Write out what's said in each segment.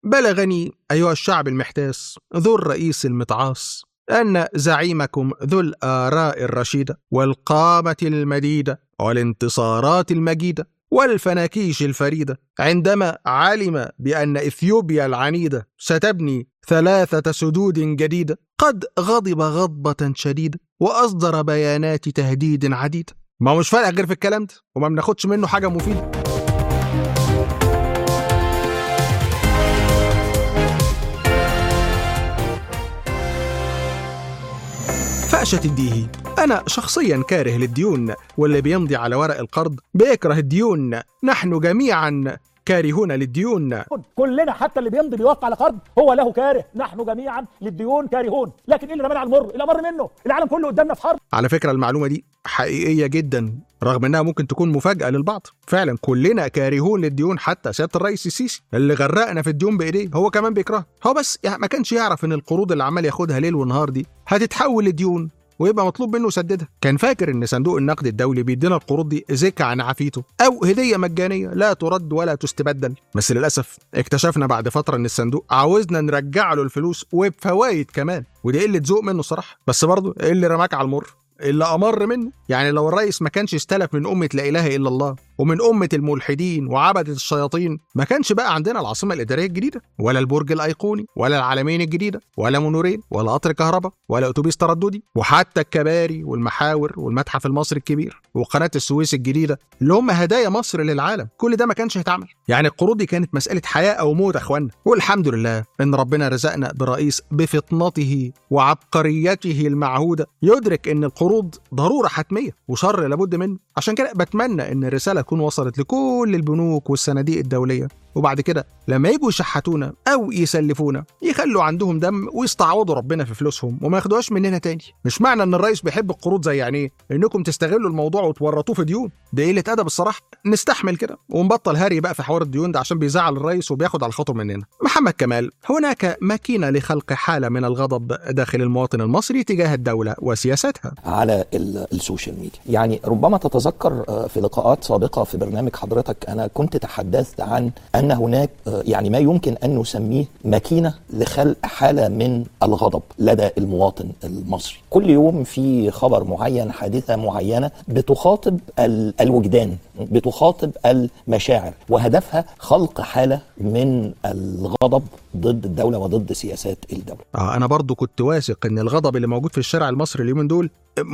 بلغني أيها الشعب المحتاس ذو الرئيس المتعاص أن زعيمكم ذو الآراء الرشيدة والقامة المديدة والانتصارات المجيدة والفناكيش الفريدة عندما علم بأن إثيوبيا العنيدة ستبني ثلاثة سدود جديدة قد غضب غضبة شديدة وأصدر بيانات تهديد عديدة ما هو مش فارق غير في الكلام ده وما بناخدش منه حاجة مفيدة فأشة الديهي أنا شخصيا كاره للديون واللي بيمضي على ورق القرض بيكره الديون نحن جميعا كارهون للديون كلنا حتى اللي بيمضي بيوقع على قرض هو له كاره نحن جميعا للديون كارهون لكن ايه اللي رمانا على المر اللي امر منه العالم كله قدامنا في حرب على فكرة المعلومة دي حقيقية جدا رغم انها ممكن تكون مفاجأة للبعض فعلا كلنا كارهون للديون حتى سيادة الرئيس السيسي اللي غرقنا في الديون بايديه هو كمان بيكرهها هو بس يعني ما كانش يعرف ان القروض اللي عمال ياخدها ليل ونهار دي هتتحول لديون ويبقى مطلوب منه يسددها كان فاكر ان صندوق النقد الدولي بيدينا القروض دي زكاة عن عافيته او هدية مجانية لا ترد ولا تستبدل بس للاسف اكتشفنا بعد فترة ان الصندوق عاوزنا نرجع له الفلوس وبفوائد كمان ودي قلة ذوق منه صراحة بس برضه إيه اللي رماك على المر اللي امر منه يعني لو الرئيس ما كانش استلف من امه لا اله الا الله ومن امه الملحدين وعبده الشياطين ما كانش بقى عندنا العاصمه الاداريه الجديده ولا البرج الايقوني ولا العالمين الجديده ولا منورين ولا قطر كهرباء ولا اتوبيس ترددي وحتى الكباري والمحاور والمتحف المصري الكبير وقناه السويس الجديده اللي هم هدايا مصر للعالم كل ده ما كانش هيتعمل يعني القروض دي كانت مساله حياه او موت يا اخوانا والحمد لله ان ربنا رزقنا برئيس بفطنته وعبقريته المعهوده يدرك ان القروض ضروره حتميه وشر لابد منه عشان كده بتمنى ان الرساله تكون وصلت لكل البنوك والصناديق الدوليه وبعد كده لما يجوا يشحتونا او يسلفونا يخلوا عندهم دم ويستعوضوا ربنا في فلوسهم وما ياخدوهاش مننا تاني مش معنى ان الرئيس بيحب القروض زي يعني ايه انكم تستغلوا الموضوع وتورطوه في ديون ده قله ادب الصراحه نستحمل كده ونبطل هري بقى في حوار الديون ده عشان بيزعل الرئيس وبياخد على الخطوه مننا محمد كمال هناك ماكينه لخلق حاله من الغضب داخل المواطن المصري تجاه الدوله وسياستها على ال- السوشيال ميديا يعني ربما تتذكر آه، في لقاءات سابقة في برنامج حضرتك أنا كنت تحدثت عن أن هناك آه، يعني ما يمكن أن نسميه ماكينة لخلق حالة من الغضب لدى المواطن المصري كل يوم في خبر معين حادثة معينة بتخاطب ال- الوجدان بتخاطب المشاعر وهدفها خلق حالة من الغضب ضد الدولة وضد سياسات الدولة آه انا برضو كنت واثق ان الغضب اللي موجود في الشارع المصري اليومين دول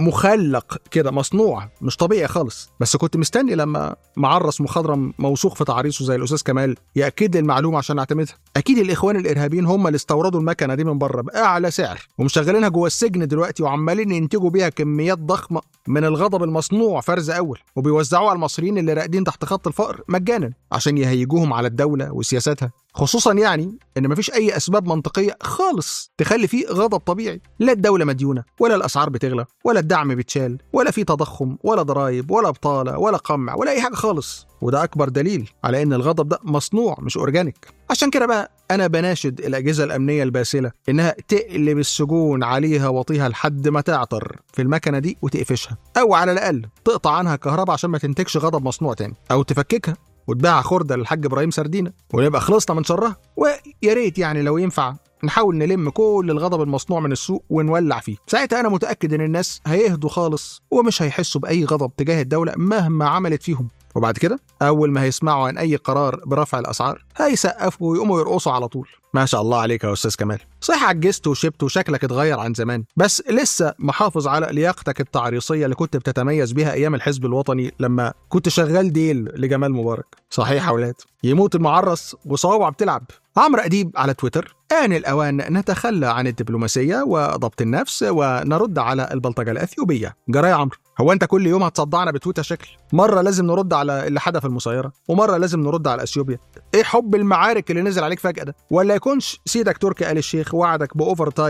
مخلق كده مصنوع مش طبيعي خالص بس كنت مستني لما معرس مخضرم موثوق في تعريصه زي الاستاذ كمال ياكد لي المعلومه عشان اعتمدها اكيد الاخوان الارهابيين هم اللي استوردوا المكنه دي من بره باعلى سعر ومشغلينها جوه السجن دلوقتي وعمالين ينتجوا بيها كميات ضخمه من الغضب المصنوع فرز اول وبيوزعوه على المصريين اللي راقدين تحت خط الفقر مجانا عشان يهيجوهم على الدوله وسياساتها خصوصا يعني ان مفيش اي اسباب منطقيه خالص تخلي فيه غضب طبيعي لا الدوله مديونه ولا الاسعار بتغلى ولا الدعم بيتشال ولا في تضخم ولا ضرائب ولا بطاله ولا قمع ولا اي حاجه خالص وده اكبر دليل على ان الغضب ده مصنوع مش اورجانيك عشان كده بقى انا بناشد الاجهزه الامنيه الباسله انها تقلب السجون عليها وطيها لحد ما تعطر في المكنه دي وتقفشها او على الاقل تقطع عنها كهرباء عشان ما تنتجش غضب مصنوع تاني او تفككها وتبيعها خرده للحاج ابراهيم سردينه ونبقى خلصنا من شرها ويا ريت يعني لو ينفع نحاول نلم كل الغضب المصنوع من السوق ونولع فيه ساعتها انا متاكد ان الناس هيهدوا خالص ومش هيحسوا باي غضب تجاه الدوله مهما عملت فيهم وبعد كده اول ما هيسمعوا عن اي قرار برفع الاسعار هيسقفوا ويقوموا يرقصوا على طول ما شاء الله عليك يا استاذ كمال صحيح عجزت وشبت وشكلك اتغير عن زمان بس لسه محافظ على لياقتك التعريصيه اللي كنت بتتميز بيها ايام الحزب الوطني لما كنت شغال ديل لجمال مبارك صحيح يا اولاد يموت المعرس وصوابع بتلعب عمرو اديب على تويتر آن الأوان نتخلى عن الدبلوماسية وضبط النفس ونرد على البلطجة الأثيوبية جرى يا عمرو هو أنت كل يوم هتصدعنا بتويتر شكل مرة لازم نرد على اللي حدف المسيرة ومرة لازم نرد على أثيوبيا إيه حب المعارك اللي نزل عليك فجأة ده ولا يكونش سيدك تركي آل الشيخ وعدك بأوفر تايم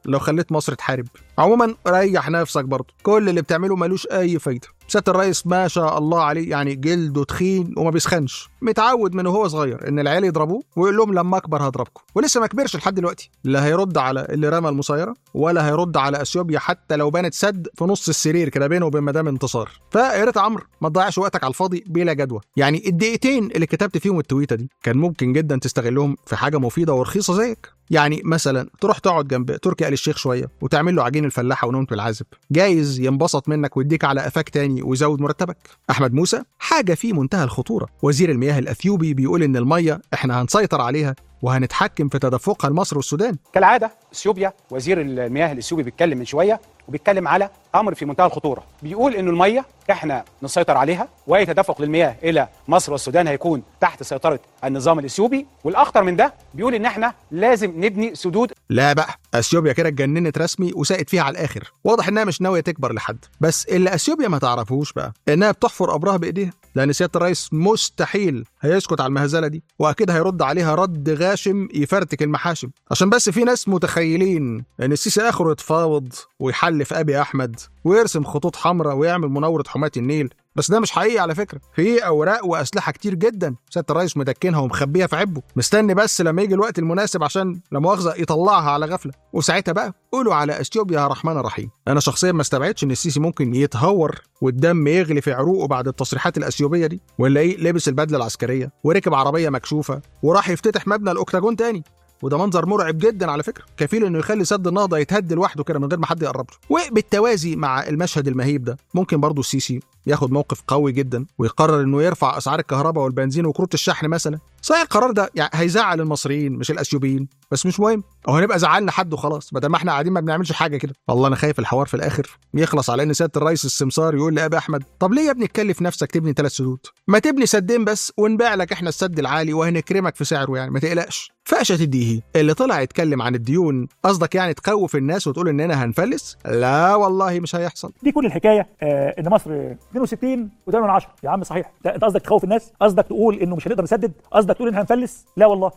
لو خليت مصر تحارب عموما ريح نفسك برضه كل اللي بتعمله ملوش اي فايده سياده الرئيس ما شاء الله عليه يعني جلده تخين وما بيسخنش متعود من وهو صغير ان العيال يضربوه ويقول لهم لما اكبر هضربكم ولسه ما كبرش لحد دلوقتي لا هيرد على اللي رمى المسيره ولا هيرد على اثيوبيا حتى لو بانت سد في نص السرير كده بينه وبين مدام انتصار فيا ريت يا عمرو ما تضيعش وقتك على الفاضي بلا جدوى يعني الدقيقتين اللي كتبت فيهم التويته دي كان ممكن جدا تستغلهم في حاجه مفيده ورخيصه زيك يعني مثلا تروح تقعد جنب تركي آل الشيخ شويه وتعمل له عجين الفلاحه ونومه العازب جايز ينبسط منك ويديك على قفاك تاني ويزود مرتبك احمد موسى حاجه في منتهى الخطوره وزير المياه الاثيوبي بيقول ان الميه احنا هنسيطر عليها وهنتحكم في تدفقها لمصر والسودان كالعاده اثيوبيا وزير المياه الاثيوبي بيتكلم من شويه وبيتكلم على امر في منتهى الخطوره بيقول انه الميه احنا نسيطر عليها واي تدفق للمياه الى مصر والسودان هيكون تحت سيطره النظام الاثيوبي والاخطر من ده بيقول ان احنا لازم نبني سدود لا بقى اثيوبيا كده اتجننت رسمي وسقت فيها على الاخر واضح انها مش ناويه تكبر لحد بس اللي اثيوبيا ما تعرفوش بقى انها بتحفر قبرها بايديها لان سياده الرئيس مستحيل هيسكت على المهزله دي واكيد هيرد عليها رد غاشم يفرتك المحاشم عشان بس في ناس متخيلين ان السيسي اخره يتفاوض ويحلف ابي احمد ويرسم خطوط حمراء ويعمل مناوره حماة النيل بس ده مش حقيقي على فكره في اوراق واسلحه كتير جدا سياده الرئيس مدكنها ومخبيها في عبه مستني بس لما يجي الوقت المناسب عشان لا مؤاخذه يطلعها على غفله وساعتها بقى قولوا على اثيوبيا يا رحمن الرحيم انا شخصيا ما استبعدش ان السيسي ممكن يتهور والدم يغلي في عروقه بعد التصريحات الاثيوبيه دي ولا ايه لبس البدله العسكريه وركب عربيه مكشوفه وراح يفتتح مبنى الاوكتاجون تاني وده منظر مرعب جدا على فكره كفيل انه يخلي سد النهضه يتهد لوحده كده من غير ما حد يقرب له وبالتوازي مع المشهد المهيب ده ممكن برضه السيسي ياخد موقف قوي جدا ويقرر انه يرفع اسعار الكهرباء والبنزين وكروت الشحن مثلا صحيح القرار ده يعني هيزعل المصريين مش الاثيوبيين بس مش مهم او هنبقى زعلنا حد وخلاص بدل ما احنا قاعدين ما بنعملش حاجه كده والله انا خايف الحوار في الاخر يخلص على ان سياده الرئيس السمسار يقول لابي احمد طب ليه يا ابني تكلف نفسك تبني ثلاث سدود ما تبني سدين بس ونبيع لك احنا السد العالي وهنكرمك في سعره يعني ما تقلقش فقشة الديهي اللي طلع يتكلم عن الديون قصدك يعني تخوف الناس وتقول اننا هنفلس لا والله مش هيحصل دي كل الحكايه آه ان مصر 62 و8 من 10 يا عم صحيح انت قصدك تخوف الناس قصدك تقول انه مش هنقدر نسدد قصدك تقول ان هنفلس لا والله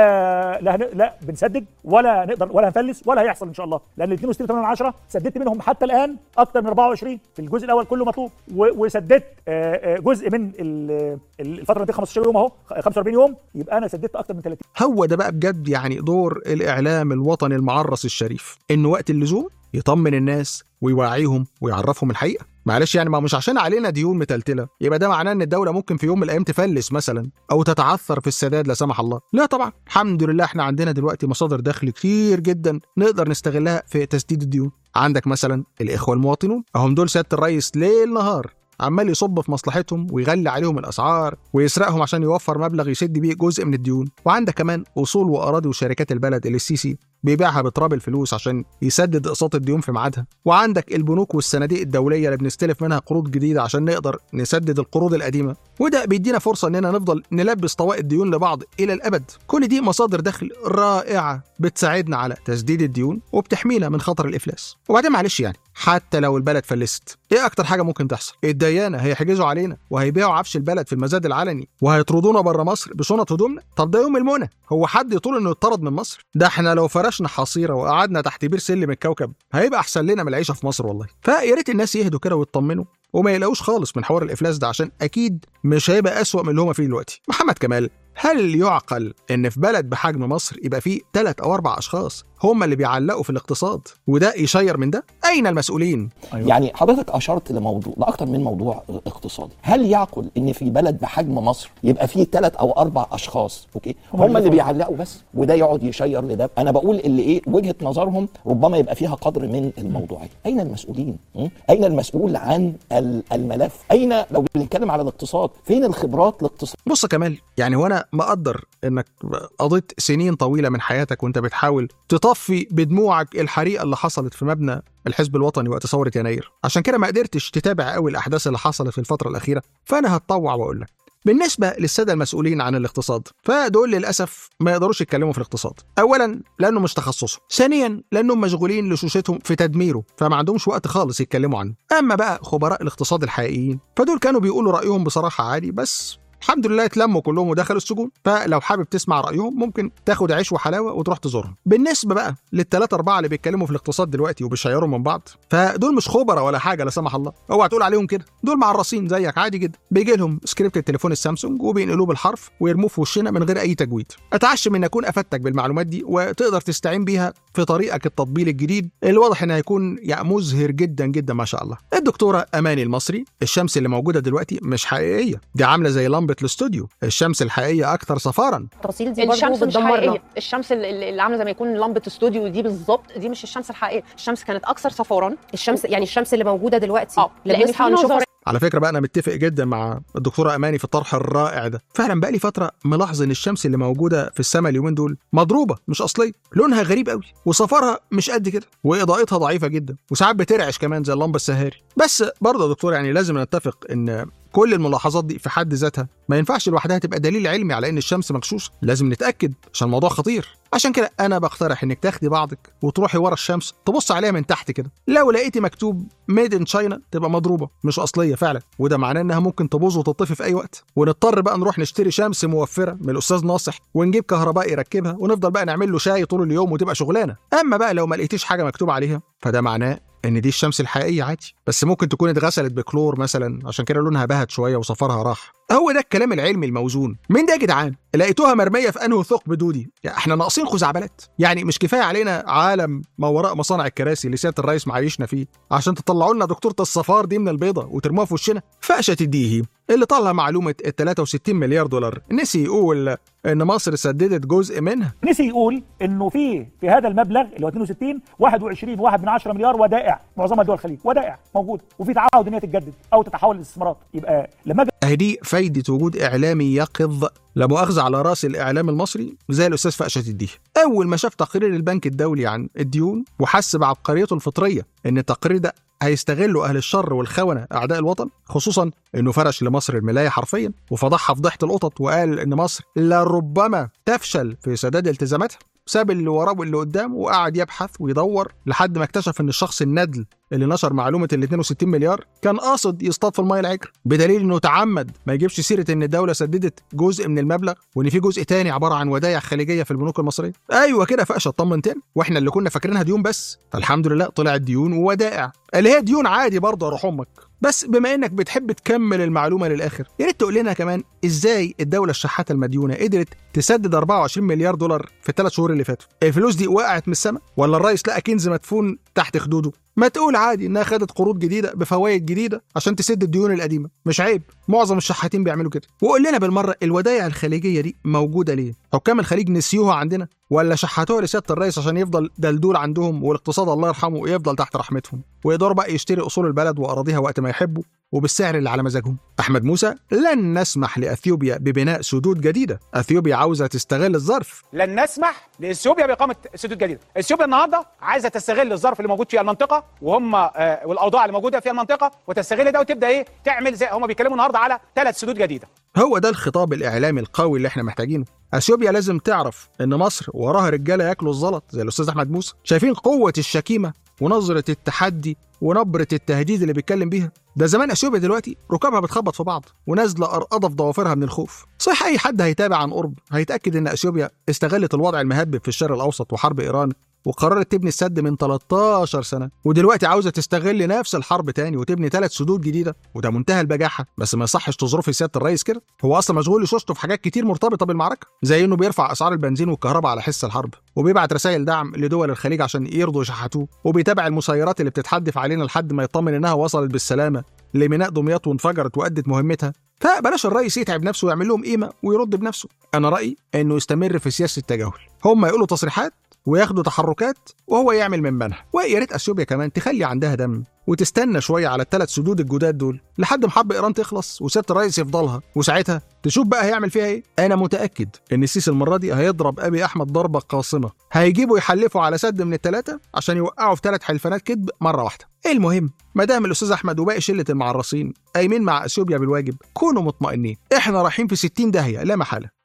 لا لا هن... لا بنسدد ولا نقدر ولا هنفلس ولا هيحصل ان شاء الله لان ال 62 و8 من 10 سددت منهم حتى الان اكثر من 24 في الجزء الاول كله مطلوب و... وسددت آه جزء من ال... الفتره دي 15 يوم اهو 45 يوم يبقى انا سددت اكثر من 30 هو ده بقى بجد يعني دور الاعلام الوطني المعرس الشريف انه وقت اللزوم يطمن الناس ويوعيهم ويعرفهم الحقيقه معلش يعني ما مش عشان علينا ديون متلتله يبقى ده معناه ان الدوله ممكن في يوم من الايام تفلس مثلا او تتعثر في السداد لا سمح الله لا طبعا الحمد لله احنا عندنا دلوقتي مصادر دخل كتير جدا نقدر نستغلها في تسديد الديون عندك مثلا الاخوه المواطنون اهم دول سياده الرئيس ليل نهار عمال يصب في مصلحتهم ويغلي عليهم الاسعار ويسرقهم عشان يوفر مبلغ يسد بيه جزء من الديون وعندك كمان اصول واراضي وشركات البلد اللي السيسي بيبيعها بتراب الفلوس عشان يسدد اقساط الديون في ميعادها وعندك البنوك والصناديق الدوليه اللي بنستلف منها قروض جديده عشان نقدر نسدد القروض القديمه وده بيدينا فرصه اننا نفضل نلبس طوائق الديون لبعض الى الابد كل دي مصادر دخل رائعه بتساعدنا على تسديد الديون وبتحمينا من خطر الافلاس وبعدين معلش يعني حتى لو البلد فلست ايه اكتر حاجه ممكن تحصل الديانه هيحجزوا علينا وهيبيعوا عفش البلد في المزاد العلني وهيطردونا بره مصر بشنط هدومنا طب ده يوم المنى هو حد يطول انه يطرد من مصر ده احنا لو فرشنا حصيره وقعدنا تحت بير سلم الكوكب هيبقى احسن لنا من العيشه في مصر والله فيا ريت الناس يهدوا كده ويطمنوا وما يلاقوش خالص من حوار الافلاس ده عشان اكيد مش هيبقى اسوأ من اللي هما فيه دلوقتي محمد كمال هل يعقل ان في بلد بحجم مصر يبقى فيه ثلاث او اربع اشخاص هم اللي بيعلقوا في الاقتصاد وده يشير من ده اين المسؤولين أيوة. يعني حضرتك اشرت لموضوع لاكثر من موضوع اقتصادي هل يعقل ان في بلد بحجم مصر يبقى فيه ثلاث او اربع اشخاص اوكي هم هم, اللي اللي بيفرضوا. بيعلقوا بس وده يقعد يشير لده انا بقول اللي ايه وجهه نظرهم ربما يبقى فيها قدر من الموضوعيه اين المسؤولين م? اين المسؤول عن ال- الملف اين لو بنتكلم على الاقتصاد فين الخبرات الاقتصاديه بص يا كمال يعني وانا مقدر انك قضيت سنين طويله من حياتك وانت بتحاول تطفي بدموعك الحريقه اللي حصلت في مبنى الحزب الوطني وقت ثوره يناير عشان كده ما قدرتش تتابع قوي الاحداث اللي حصلت في الفتره الاخيره فانا هتطوع واقول لك بالنسبة للسادة المسؤولين عن الاقتصاد فدول للأسف ما يقدروش يتكلموا في الاقتصاد أولا لأنه مش تخصصهم ثانيا لأنهم مشغولين لشوشتهم في تدميره فما عندهمش وقت خالص يتكلموا عنه أما بقى خبراء الاقتصاد الحقيقيين فدول كانوا بيقولوا رأيهم بصراحة عادي بس الحمد لله اتلموا كلهم ودخلوا السجون فلو حابب تسمع رايهم ممكن تاخد عيش وحلاوه وتروح تزورهم بالنسبه بقى للثلاثه اربعه اللي بيتكلموا في الاقتصاد دلوقتي وبيشيروا من بعض فدول مش خبراء ولا حاجه لا سمح الله اوعى تقول عليهم كده دول معرصين زيك عادي جدا بيجي لهم سكريبت التليفون السامسونج وبينقلوه بالحرف ويرموه في وشنا من غير اي تجويد اتعشم ان اكون افدتك بالمعلومات دي وتقدر تستعين بيها في طريقك التطبيل الجديد اللي واضح انه هيكون يعني مزهر جدا جدا ما شاء الله الدكتوره اماني المصري الشمس اللي موجوده دلوقتي مش حقيقيه دي عامله زي لمبه الاستوديو الشمس الحقيقيه اكثر صفارا التفاصيل دي برضه الشمس مش بتدمرنا حقيقيه الشمس اللي اللي عامله زي ما يكون لمبه استوديو دي بالظبط دي مش الشمس الحقيقيه الشمس كانت اكثر صفورا الشمس يعني الشمس اللي موجوده دلوقتي اه اللي لان بنصحى في نشوفها نظريه على فكره بقى انا متفق جدا مع الدكتوره اماني في الطرح الرائع ده فعلا بقى لي فتره ملاحظ ان الشمس اللي موجوده في السماء اليومين دول مضروبه مش اصليه لونها غريب قوي وصفارها مش قد كده واضاءتها ضعيفه جدا وساعات بترعش كمان زي اللمبه السهاري بس برضه يا دكتور يعني لازم نتفق ان كل الملاحظات دي في حد ذاتها ما ينفعش لوحدها تبقى دليل علمي على ان الشمس مغشوشه لازم نتاكد عشان الموضوع خطير عشان كده انا بقترح انك تاخدي بعضك وتروحي ورا الشمس تبص عليها من تحت كده لو لقيتي مكتوب ميد ان تشاينا تبقى مضروبه مش اصليه فعلا وده معناه انها ممكن تبوظ وتطفي في اي وقت ونضطر بقى نروح نشتري شمس موفره من الاستاذ ناصح ونجيب كهربائي يركبها ونفضل بقى نعمل له شاي طول اليوم وتبقى شغلانه اما بقى لو ما لقيتيش حاجه مكتوب عليها فده معناه ان دي الشمس الحقيقيه عادي بس ممكن تكون اتغسلت بكلور مثلا عشان كده لونها بهت شويه وصفرها راح هو ده الكلام العلمي الموزون مين ده يا جدعان لقيتوها مرميه في انه ثقب دودي يعني احنا ناقصين خزعبلات يعني مش كفايه علينا عالم ما وراء مصانع الكراسي اللي سياده الرئيس معيشنا فيه عشان تطلعوا لنا دكتوره الصفار دي من البيضه وترموها في وشنا فقشه الديهي اللي طلع معلومه ال 63 مليار دولار نسي يقول ان مصر سددت جزء منها نسي يقول انه في في هذا المبلغ اللي هو 62 21 واحد من 10 مليار ودائع معظمها دول الخليج ودائع موجوده وفي تعهد ان هي تتجدد او تتحول لاستثمارات يبقى لما أجي اهي دي فايده وجود اعلامي يقظ لا مؤاخذه على راس الاعلام المصري زي الاستاذ فقشه الديه اول ما شاف تقرير البنك الدولي عن الديون وحس بعبقريته الفطريه ان التقرير ده هيستغلوا اهل الشر والخونه اعداء الوطن خصوصا انه فرش لمصر الملايه حرفيا وفضحها فضيحه القطط وقال ان مصر لربما تفشل في سداد التزاماتها ساب اللي وراه واللي قدامه وقعد يبحث ويدور لحد ما اكتشف ان الشخص الندل اللي نشر معلومه ال 62 مليار كان قاصد يصطاد في الميه العكر بدليل انه تعمد ما يجيبش سيره ان الدوله سددت جزء من المبلغ وان في جزء تاني عباره عن ودايع خليجيه في البنوك المصريه ايوه كده فقشه اطمن تاني واحنا اللي كنا فاكرينها ديون بس فالحمد لله طلعت ديون وودائع اللي هي ديون عادي برضه يا روح امك بس بما انك بتحب تكمل المعلومه للاخر يا ريت تقول لنا كمان ازاي الدوله الشحاته المديونه قدرت تسدد 24 مليار دولار في الثلاث شهور اللي فاتوا الفلوس دي وقعت من السماء ولا الرئيس لقى كنز مدفون تحت خدوده ما تقول عادي انها خدت قروض جديده بفوائد جديده عشان تسد الديون القديمه مش عيب معظم الشحاتين بيعملوا كده وقول لنا بالمره الودايع الخليجيه دي موجوده ليه حكام الخليج نسيوها عندنا ولا شحتوها لسياده الرئيس عشان يفضل دلدول عندهم والاقتصاد الله يرحمه يفضل تحت رحمتهم ويقدروا بقى يشتري اصول البلد واراضيها وقت ما يحبوا وبالسعر اللي على مزاجهم احمد موسى لن نسمح لاثيوبيا ببناء سدود جديده اثيوبيا عاوزه تستغل الظرف لن نسمح لاثيوبيا باقامه سدود جديده، اثيوبيا النهارده عايزه تستغل الظرف اللي موجود في المنطقه وهم آه والاوضاع اللي موجوده في المنطقه وتستغل ده وتبدا ايه؟ تعمل زي هم بيتكلموا النهارده على ثلاث سدود جديده. هو ده الخطاب الاعلامي القوي اللي احنا محتاجينه اثيوبيا لازم تعرف ان مصر وراها رجاله ياكلوا الزلط زي الاستاذ احمد موسى شايفين قوه الشكيمه ونظره التحدي ونبره التهديد اللي بيتكلم بيها ده زمان اثيوبيا دلوقتي ركابها بتخبط في بعض ونازله ارقضه في ضوافرها من الخوف صحيح اي حد هيتابع عن قرب هيتاكد ان اثيوبيا استغلت الوضع المهبب في الشرق الاوسط وحرب ايران وقررت تبني السد من 13 سنه ودلوقتي عاوزه تستغل نفس الحرب تاني وتبني ثلاث سدود جديده وده منتهى البجاحه بس ما يصحش تظروفي سياده الرئيس كده هو اصلا مشغول يشوشته في حاجات كتير مرتبطه بالمعركه زي انه بيرفع اسعار البنزين والكهرباء على حس الحرب وبيبعت رسائل دعم لدول الخليج عشان يرضوا يشحتوه وبيتابع المسيرات اللي بتتحدف علينا لحد ما يطمن انها وصلت بالسلامه لميناء دمياط وانفجرت وادت مهمتها فبلاش الرئيس يتعب نفسه ويعمل لهم قيمه ويرد بنفسه انا رايي انه يستمر في سياسه التجاهل هم يقولوا تصريحات وياخدوا تحركات وهو يعمل من منها ويا ريت اثيوبيا كمان تخلي عندها دم وتستنى شويه على الثلاث سدود الجداد دول لحد ما حرب ايران تخلص وسياده الرئيس يفضلها وساعتها تشوف بقى هيعمل فيها ايه انا متاكد ان السيسي المره دي هيضرب ابي احمد ضربه قاصمه هيجيبوا يحلفوا على سد من الثلاثه عشان يوقعوا في ثلاث حلفانات كذب مره واحده المهم ما دام الاستاذ احمد وباقي شله المعرصين قايمين مع اثيوبيا بالواجب كونوا مطمئنين احنا رايحين في 60 داهيه لا محاله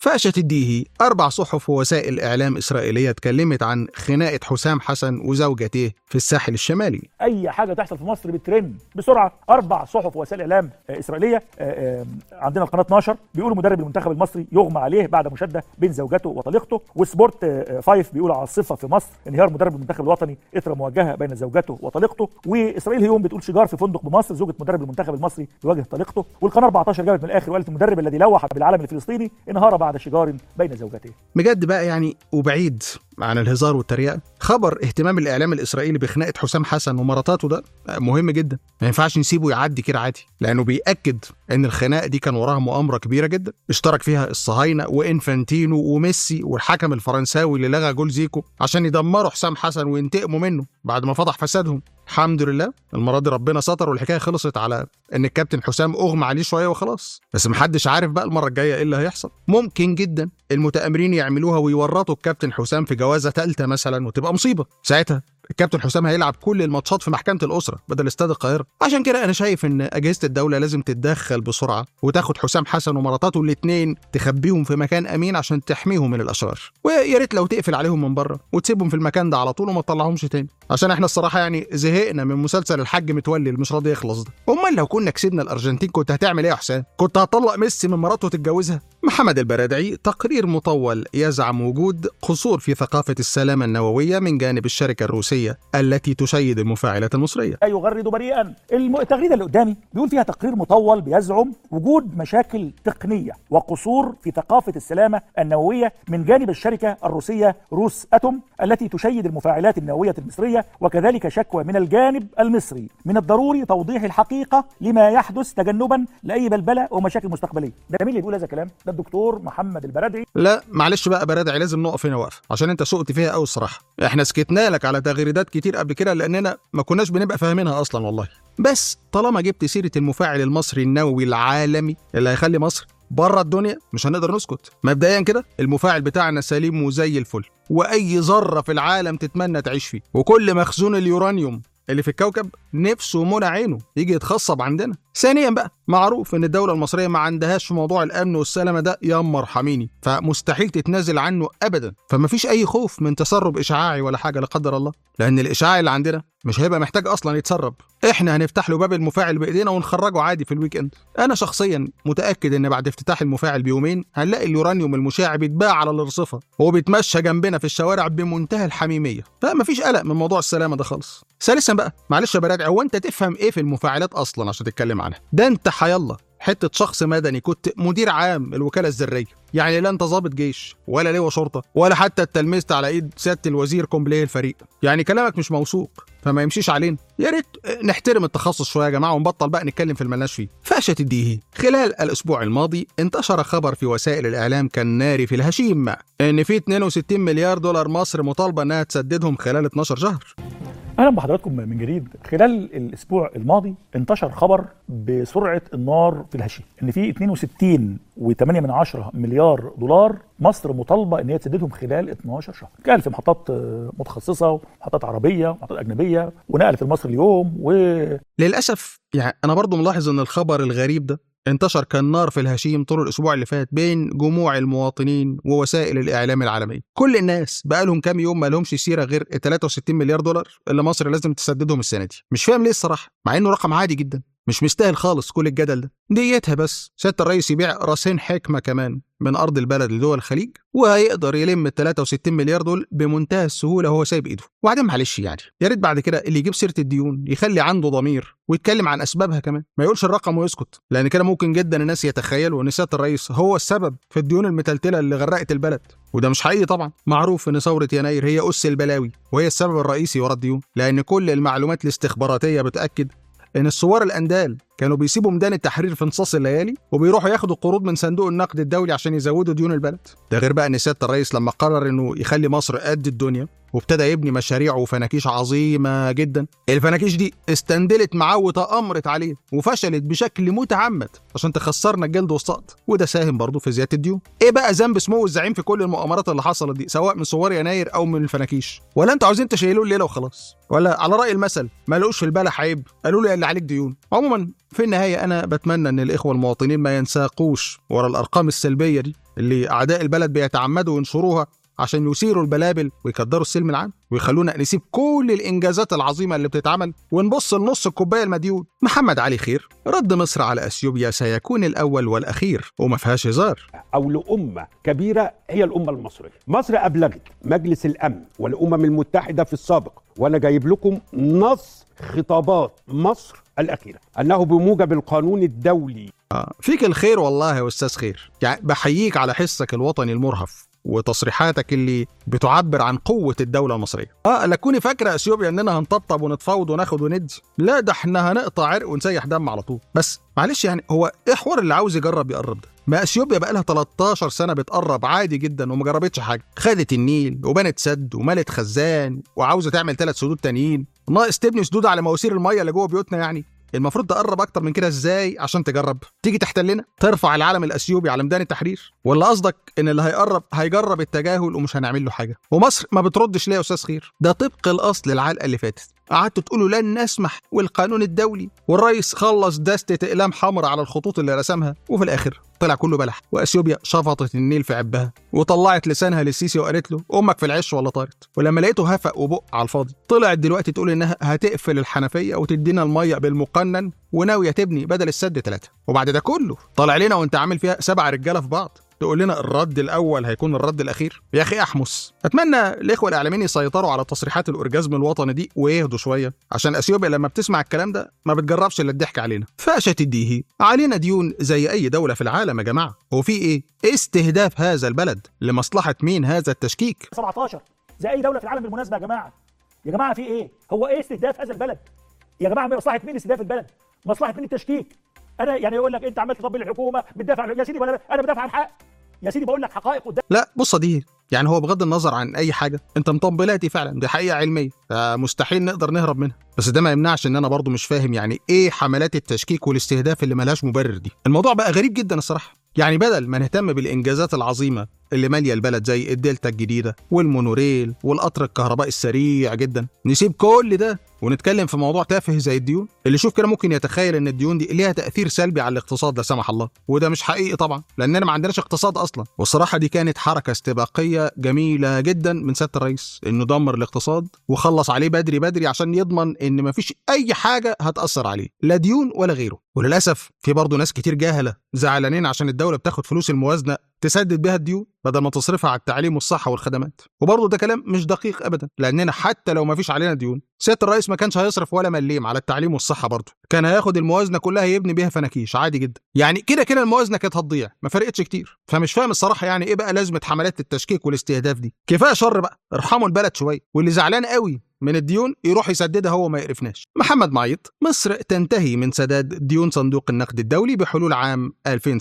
فاشت الديهي أربع صحف ووسائل إعلام إسرائيلية اتكلمت عن خناقة حسام حسن وزوجته في الساحل الشمالي اي حاجه تحصل في مصر بترن بسرعه اربع صحف ووسائل اعلام آه، اسرائيليه آه، آه، عندنا القناه 12 بيقولوا مدرب المنتخب المصري يغمى عليه بعد مشاده بين زوجته وطليقته وسبورت آه، آه، فايف بيقول عاصفه في مصر انهيار مدرب المنتخب الوطني اثر مواجهه بين زوجته وطليقته واسرائيل اليوم بتقول شجار في فندق بمصر زوجة مدرب المنتخب المصري يواجه طليقته والقناه 14 جابت من الاخر وقالت المدرب الذي لوح بالعلم الفلسطيني انهار بعد شجار بين زوجتيه بجد بقى يعني وبعيد عن الهزار والتريقة خبر اهتمام الإعلام الإسرائيلي بخناقة حسام حسن ومراتاته ده مهم جدا ما ينفعش نسيبه يعدي كده عادي لأنه بيأكد إن الخناقة دي كان وراها مؤامرة كبيرة جدا اشترك فيها الصهاينة وإنفانتينو وميسي والحكم الفرنساوي اللي لغى جول زيكو عشان يدمروا حسام حسن وينتقموا منه بعد ما فضح فسادهم الحمد لله المرة دي ربنا ستر والحكاية خلصت على إن الكابتن حسام أغمى عليه شوية وخلاص بس محدش عارف بقى المرة الجاية إيه اللي هيحصل ممكن جدا المتآمرين يعملوها ويورطوا الكابتن حسام في جوازة تالتة مثلا وتبقى مصيبة ساعتها الكابتن حسام هيلعب كل الماتشات في محكمة الأسرة بدل استاد القاهرة عشان كده أنا شايف إن أجهزة الدولة لازم تتدخل بسرعة وتاخد حسام حسن ومراتاته الاتنين تخبيهم في مكان أمين عشان تحميهم من الأشرار ويا ريت لو تقفل عليهم من بره وتسيبهم في المكان ده على طول وما تطلعهمش تاني عشان احنا الصراحة يعني زهقنا من مسلسل الحاج متولي اللي مش راضي يخلص ده أمال لو كنا كسبنا الأرجنتين كنت هتعمل إيه يا حسام؟ كنت هتطلق ميسي من مراته وتتجوزها؟ محمد البرادعي تقرير مطول يزعم وجود قصور في ثقافة السلامة النووية من جانب الشركة الروسية التي تشيد المفاعلات المصرية لا يغرد بريئا الم- التغريده اللي قدامي بيقول فيها تقرير مطول بيزعم وجود مشاكل تقنيه وقصور في ثقافه السلامه النوويه من جانب الشركه الروسيه روس اتوم التي تشيد المفاعلات النوويه المصريه وكذلك شكوى من الجانب المصري من الضروري توضيح الحقيقه لما يحدث تجنبا لاي بلبله ومشاكل مستقبليه ده مين اللي بيقول هذا الكلام ده الدكتور محمد البرادعي لا معلش بقى برادعي لازم نقف هنا واقف عشان انت سقت فيها قوي الصراحه احنا سكتنا لك على تغريدات كتير قبل كده لاننا ما كناش بنبقى فاهمينها اصلا والله بس طالما جبت سيره المفاعل المصري النووي العالمي اللي هيخلي مصر بره الدنيا مش هنقدر نسكت مبدئيا كده المفاعل بتاعنا سليم وزي الفل واي ذره في العالم تتمنى تعيش فيه وكل مخزون اليورانيوم اللي في الكوكب نفسه منى عينه يجي يتخصب عندنا ثانيا بقى معروف ان الدوله المصريه ما عندهاش في موضوع الامن والسلامه ده يا مرحميني فمستحيل تتنازل عنه ابدا فما فيش اي خوف من تسرب اشعاعي ولا حاجه لا قدر الله لان الاشعاع اللي عندنا مش هيبقى محتاج اصلا يتسرب احنا هنفتح له باب المفاعل بايدينا ونخرجه عادي في الويك اند انا شخصيا متاكد ان بعد افتتاح المفاعل بيومين هنلاقي اليورانيوم المشع بيتباع على الارصفه وهو بيتمشى جنبنا في الشوارع بمنتهى الحميميه فما فيش قلق من موضوع السلامه ده خالص ثالثا بقى معلش يا برادع هو انت تفهم ايه في المفاعلات اصلا عشان تتكلم عنها ده انت حيالله حته شخص مدني كنت مدير عام الوكاله الذريه يعني لا انت ضابط جيش ولا لواء شرطه ولا حتى اتلمست على ايد سياده الوزير كومبليه الفريق يعني كلامك مش موثوق فما يمشيش علينا يا ريت نحترم التخصص شويه يا جماعه ونبطل بقى نتكلم في الملناش فيه فاشت الديهي خلال الاسبوع الماضي انتشر خبر في وسائل الاعلام كالنار في الهشيم ان في 62 مليار دولار مصر مطالبه انها تسددهم خلال 12 شهر اهلا بحضراتكم من جديد خلال الاسبوع الماضي انتشر خبر بسرعه النار في الهشيم ان في 62 و8 من عشرة مليار دولار مصر مطالبه ان هي تسددهم خلال 12 شهر كان في محطات آه، متخصصه ومحطات عربيه ومحطات اجنبيه ونقل في المصري اليوم و للاسف يعني انا برضو ملاحظ ان الخبر الغريب ده انتشر كالنار في الهشيم طول الاسبوع اللي فات بين جموع المواطنين ووسائل الاعلام العالميه كل الناس بقالهم كام يوم ما لهمش سيره غير ال 63 مليار دولار اللي مصر لازم تسددهم السنه دي مش فاهم ليه الصراحه مع انه رقم عادي جدا مش مستاهل خالص كل الجدل ده ديتها بس سياده الرئيس يبيع راسين حكمه كمان من ارض البلد لدول الخليج وهيقدر يلم ال 63 مليار دول بمنتهى السهوله وهو سايب ايده وبعدين معلش يعني يا ريت بعد كده اللي يجيب سيره الديون يخلي عنده ضمير ويتكلم عن اسبابها كمان ما يقولش الرقم ويسكت لان كده ممكن جدا الناس يتخيلوا ان سياده الرئيس هو السبب في الديون المتلتله اللي غرقت البلد وده مش حقيقي طبعا معروف ان ثوره يناير هي اس البلاوي وهي السبب الرئيسي ورا الديون لان كل المعلومات الاستخباراتيه بتاكد ان الثوار الاندال كانوا بيسيبوا ميدان التحرير في نصاص الليالي وبيروحوا ياخدوا قروض من صندوق النقد الدولي عشان يزودوا ديون البلد ده غير بقى ان سياده الرئيس لما قرر انه يخلي مصر قد الدنيا وابتدى يبني مشاريع وفناكيش عظيمه جدا الفناكيش دي استندلت معاه وتامرت عليه وفشلت بشكل متعمد عشان تخسرنا الجلد والسقط وده ساهم برضه في زياده الديون ايه بقى ذنب سمو الزعيم في كل المؤامرات اللي حصلت دي سواء من ثوار يناير او من الفناكيش ولا انتوا عاوزين تشيلوه الليله وخلاص ولا على راي المثل ما لقوش في البلح عيب قالوا له اللي عليك ديون عموما في النهايه انا بتمنى ان الاخوه المواطنين ما ينساقوش ورا الارقام السلبيه دي اللي اعداء البلد بيتعمدوا ينشروها عشان يثيروا البلابل ويكدروا السلم العام ويخلونا نسيب كل الانجازات العظيمه اللي بتتعمل ونبص لنص الكوبايه المديون محمد علي خير رد مصر على اثيوبيا سيكون الاول والاخير وما فيهاش هزار أو لأمة كبيرة هي الأمة المصرية مصر أبلغت مجلس الأمن والأمم المتحدة في السابق وأنا جايب لكم نص خطابات مصر الأخيرة أنه بموجب القانون الدولي آه، فيك الخير والله يا استاذ خير يعني بحييك على حسك الوطني المرهف وتصريحاتك اللي بتعبر عن قوة الدولة المصرية اه لا تكوني فاكرة اثيوبيا اننا هنطبطب ونتفاوض وناخد وندي لا ده احنا هنقطع عرق ونسيح دم على طول بس معلش يعني هو ايه حوار اللي عاوز يجرب يقرب ده ما اثيوبيا بقى لها 13 سنه بتقرب عادي جدا وما جربتش حاجه خدت النيل وبنت سد وملت خزان وعاوزه تعمل ثلاث سدود تانيين ناقص تبني سدود على مواسير الميه اللي جوه بيوتنا يعني المفروض تقرب اكتر من كده ازاي عشان تجرب تيجي تحتلنا ترفع العلم الاثيوبي على ميدان التحرير ولا قصدك ان اللي هيقرب هيجرب التجاهل ومش هنعمل له حاجه ومصر ما بتردش ليه يا استاذ خير ده طبق الاصل العلقه اللي فاتت قعدتوا تقولوا لن نسمح والقانون الدولي والرئيس خلص دستة اقلام حمراء على الخطوط اللي رسمها وفي الاخر طلع كله بلح واثيوبيا شفطت النيل في عبها وطلعت لسانها للسيسي وقالت له امك في العش ولا طارت ولما لقيته هفق وبق على الفاضي طلعت دلوقتي تقول انها هتقفل الحنفيه وتدينا الميه بالمقنن وناويه تبني بدل السد ثلاثه وبعد ده كله طالع لنا وانت عامل فيها سبع رجاله في بعض تقول لنا الرد الاول هيكون الرد الاخير يا اخي احمس اتمنى الاخوه الاعلاميين يسيطروا على تصريحات الاورجازم الوطني دي ويهدوا شويه عشان اثيوبيا لما بتسمع الكلام ده ما بتجربش الا الضحك علينا فاشة الديهي علينا ديون زي اي دوله في العالم يا جماعه هو في ايه استهداف هذا البلد لمصلحه مين هذا التشكيك 17 زي اي دوله في العالم بالمناسبه يا جماعه يا جماعه في ايه هو ايه استهداف هذا البلد يا جماعه مصلحه مين استهداف البلد مصلحه مين التشكيك انا يعني يقول لك انت عمال تطبل الحكومه بتدافع عن يا سيدي ولا انا بدافع عن حق يا سيدي بقول لك حقائق قدام لا بص دي يعني هو بغض النظر عن اي حاجه انت مطبلاتي فعلا دي حقيقه علميه فمستحيل نقدر نهرب منها بس ده ما يمنعش ان انا برضو مش فاهم يعني ايه حملات التشكيك والاستهداف اللي ملهاش مبرر دي الموضوع بقى غريب جدا الصراحه يعني بدل ما نهتم بالانجازات العظيمه اللي ماليه البلد زي الدلتا الجديده والمونوريل والقطر الكهربائي السريع جدا نسيب كل ده ونتكلم في موضوع تافه زي الديون اللي يشوف كده ممكن يتخيل ان الديون دي ليها تاثير سلبي على الاقتصاد لا سمح الله وده مش حقيقي طبعا لاننا ما عندناش اقتصاد اصلا والصراحه دي كانت حركه استباقيه جميله جدا من سياده الرئيس انه دمر الاقتصاد وخلص عليه بدري بدري عشان يضمن ان ما فيش اي حاجه هتاثر عليه لا ديون ولا غيره وللاسف في برضه ناس كتير جاهله زعلانين عشان الدوله بتاخد فلوس الموازنه تسدد بيها الديون بدل ما تصرفها على التعليم والصحه والخدمات وبرضه ده كلام مش دقيق ابدا لاننا حتى لو ما فيش علينا ديون سياده الرئيس ما كانش هيصرف ولا مليم على التعليم والصحه برضه كان هياخد الموازنه كلها يبني بيها فناكيش عادي جدا يعني كده كده الموازنه كانت هتضيع ما فرقتش كتير فمش فاهم الصراحه يعني ايه بقى لازمه حملات التشكيك والاستهداف دي كفايه شر بقى ارحموا البلد شويه واللي زعلان قوي من الديون يروح يسددها هو ما يقرفناش محمد معيط مصر تنتهي من سداد ديون صندوق النقد الدولي بحلول عام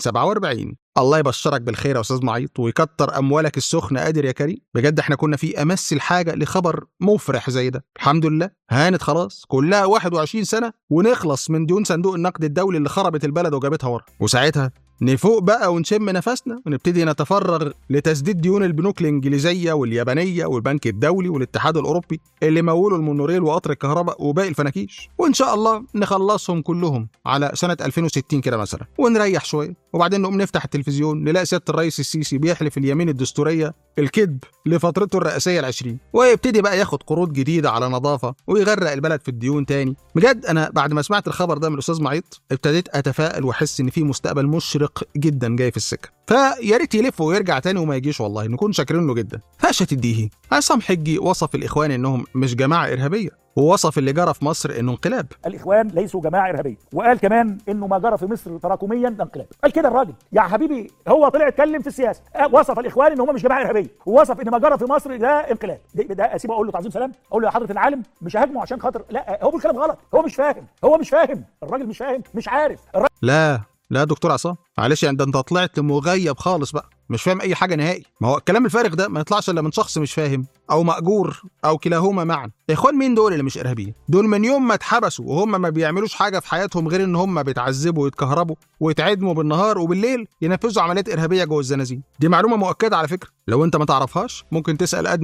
2047 الله يبشرك بالخير يا استاذ معيط ويكتر اموالك السخنه قادر يا كريم بجد احنا كنا في امس الحاجه لخبر مفرح زي ده الحمد لله هانت خلاص كلها 21 سنه ونخلص من ديون صندوق النقد الدولي اللي خربت البلد وجابتها ورا وساعتها نفوق بقى ونشم نفسنا ونبتدي نتفرغ لتسديد ديون البنوك الانجليزيه واليابانيه والبنك الدولي والاتحاد الاوروبي اللي مولوا المونوريل وقطر الكهرباء وباقي الفناكيش وان شاء الله نخلصهم كلهم على سنه 2060 كده مثلا ونريح شويه وبعدين نقوم نفتح التلفزيون نلاقي سياده الرئيس السيسي بيحلف اليمين الدستوريه الكذب لفترته الرئاسيه العشرين ويبتدي بقى ياخد قروض جديده على نظافه ويغرق البلد في الديون تاني بجد انا بعد ما سمعت الخبر ده من الاستاذ معيط ابتديت اتفائل واحس ان في مستقبل مشرق جدا جاي في السكه فيا ريت يلف ويرجع تاني وما يجيش والله نكون شاكرين له جدا فاشة الديهي عصام حجي وصف الاخوان انهم مش جماعه ارهابيه ووصف اللي جرى في مصر انه انقلاب الاخوان ليسوا جماعه ارهابيه وقال كمان انه ما جرى في مصر تراكميا ده انقلاب قال كده الراجل يا حبيبي هو طلع اتكلم في السياسه آه، وصف الاخوان ان هم مش جماعه ارهابيه ووصف ان ما جرى في مصر ده انقلاب ده, ده اسيبه اقول له تعظيم سلام اقول له يا حضره العالم مش هاجمه عشان خاطر لا هو بيقول كلام غلط هو مش فاهم هو مش فاهم الراجل مش فاهم مش عارف الراجل لا لا يا دكتور عصام معلش يعني ده انت طلعت مغيب خالص بقى مش فاهم اي حاجه نهائي ما هو الكلام الفارغ ده ما يطلعش الا من شخص مش فاهم او ماجور او كلاهما معا اخوان مين دول اللي مش ارهابيين دول من يوم ما اتحبسوا وهم ما بيعملوش حاجه في حياتهم غير ان هم بيتعذبوا ويتكهربوا ويتعدموا بالنهار وبالليل ينفذوا عمليات ارهابيه جوه الزنازين دي معلومه مؤكده على فكره لو انت ما تعرفهاش ممكن تسال ادمن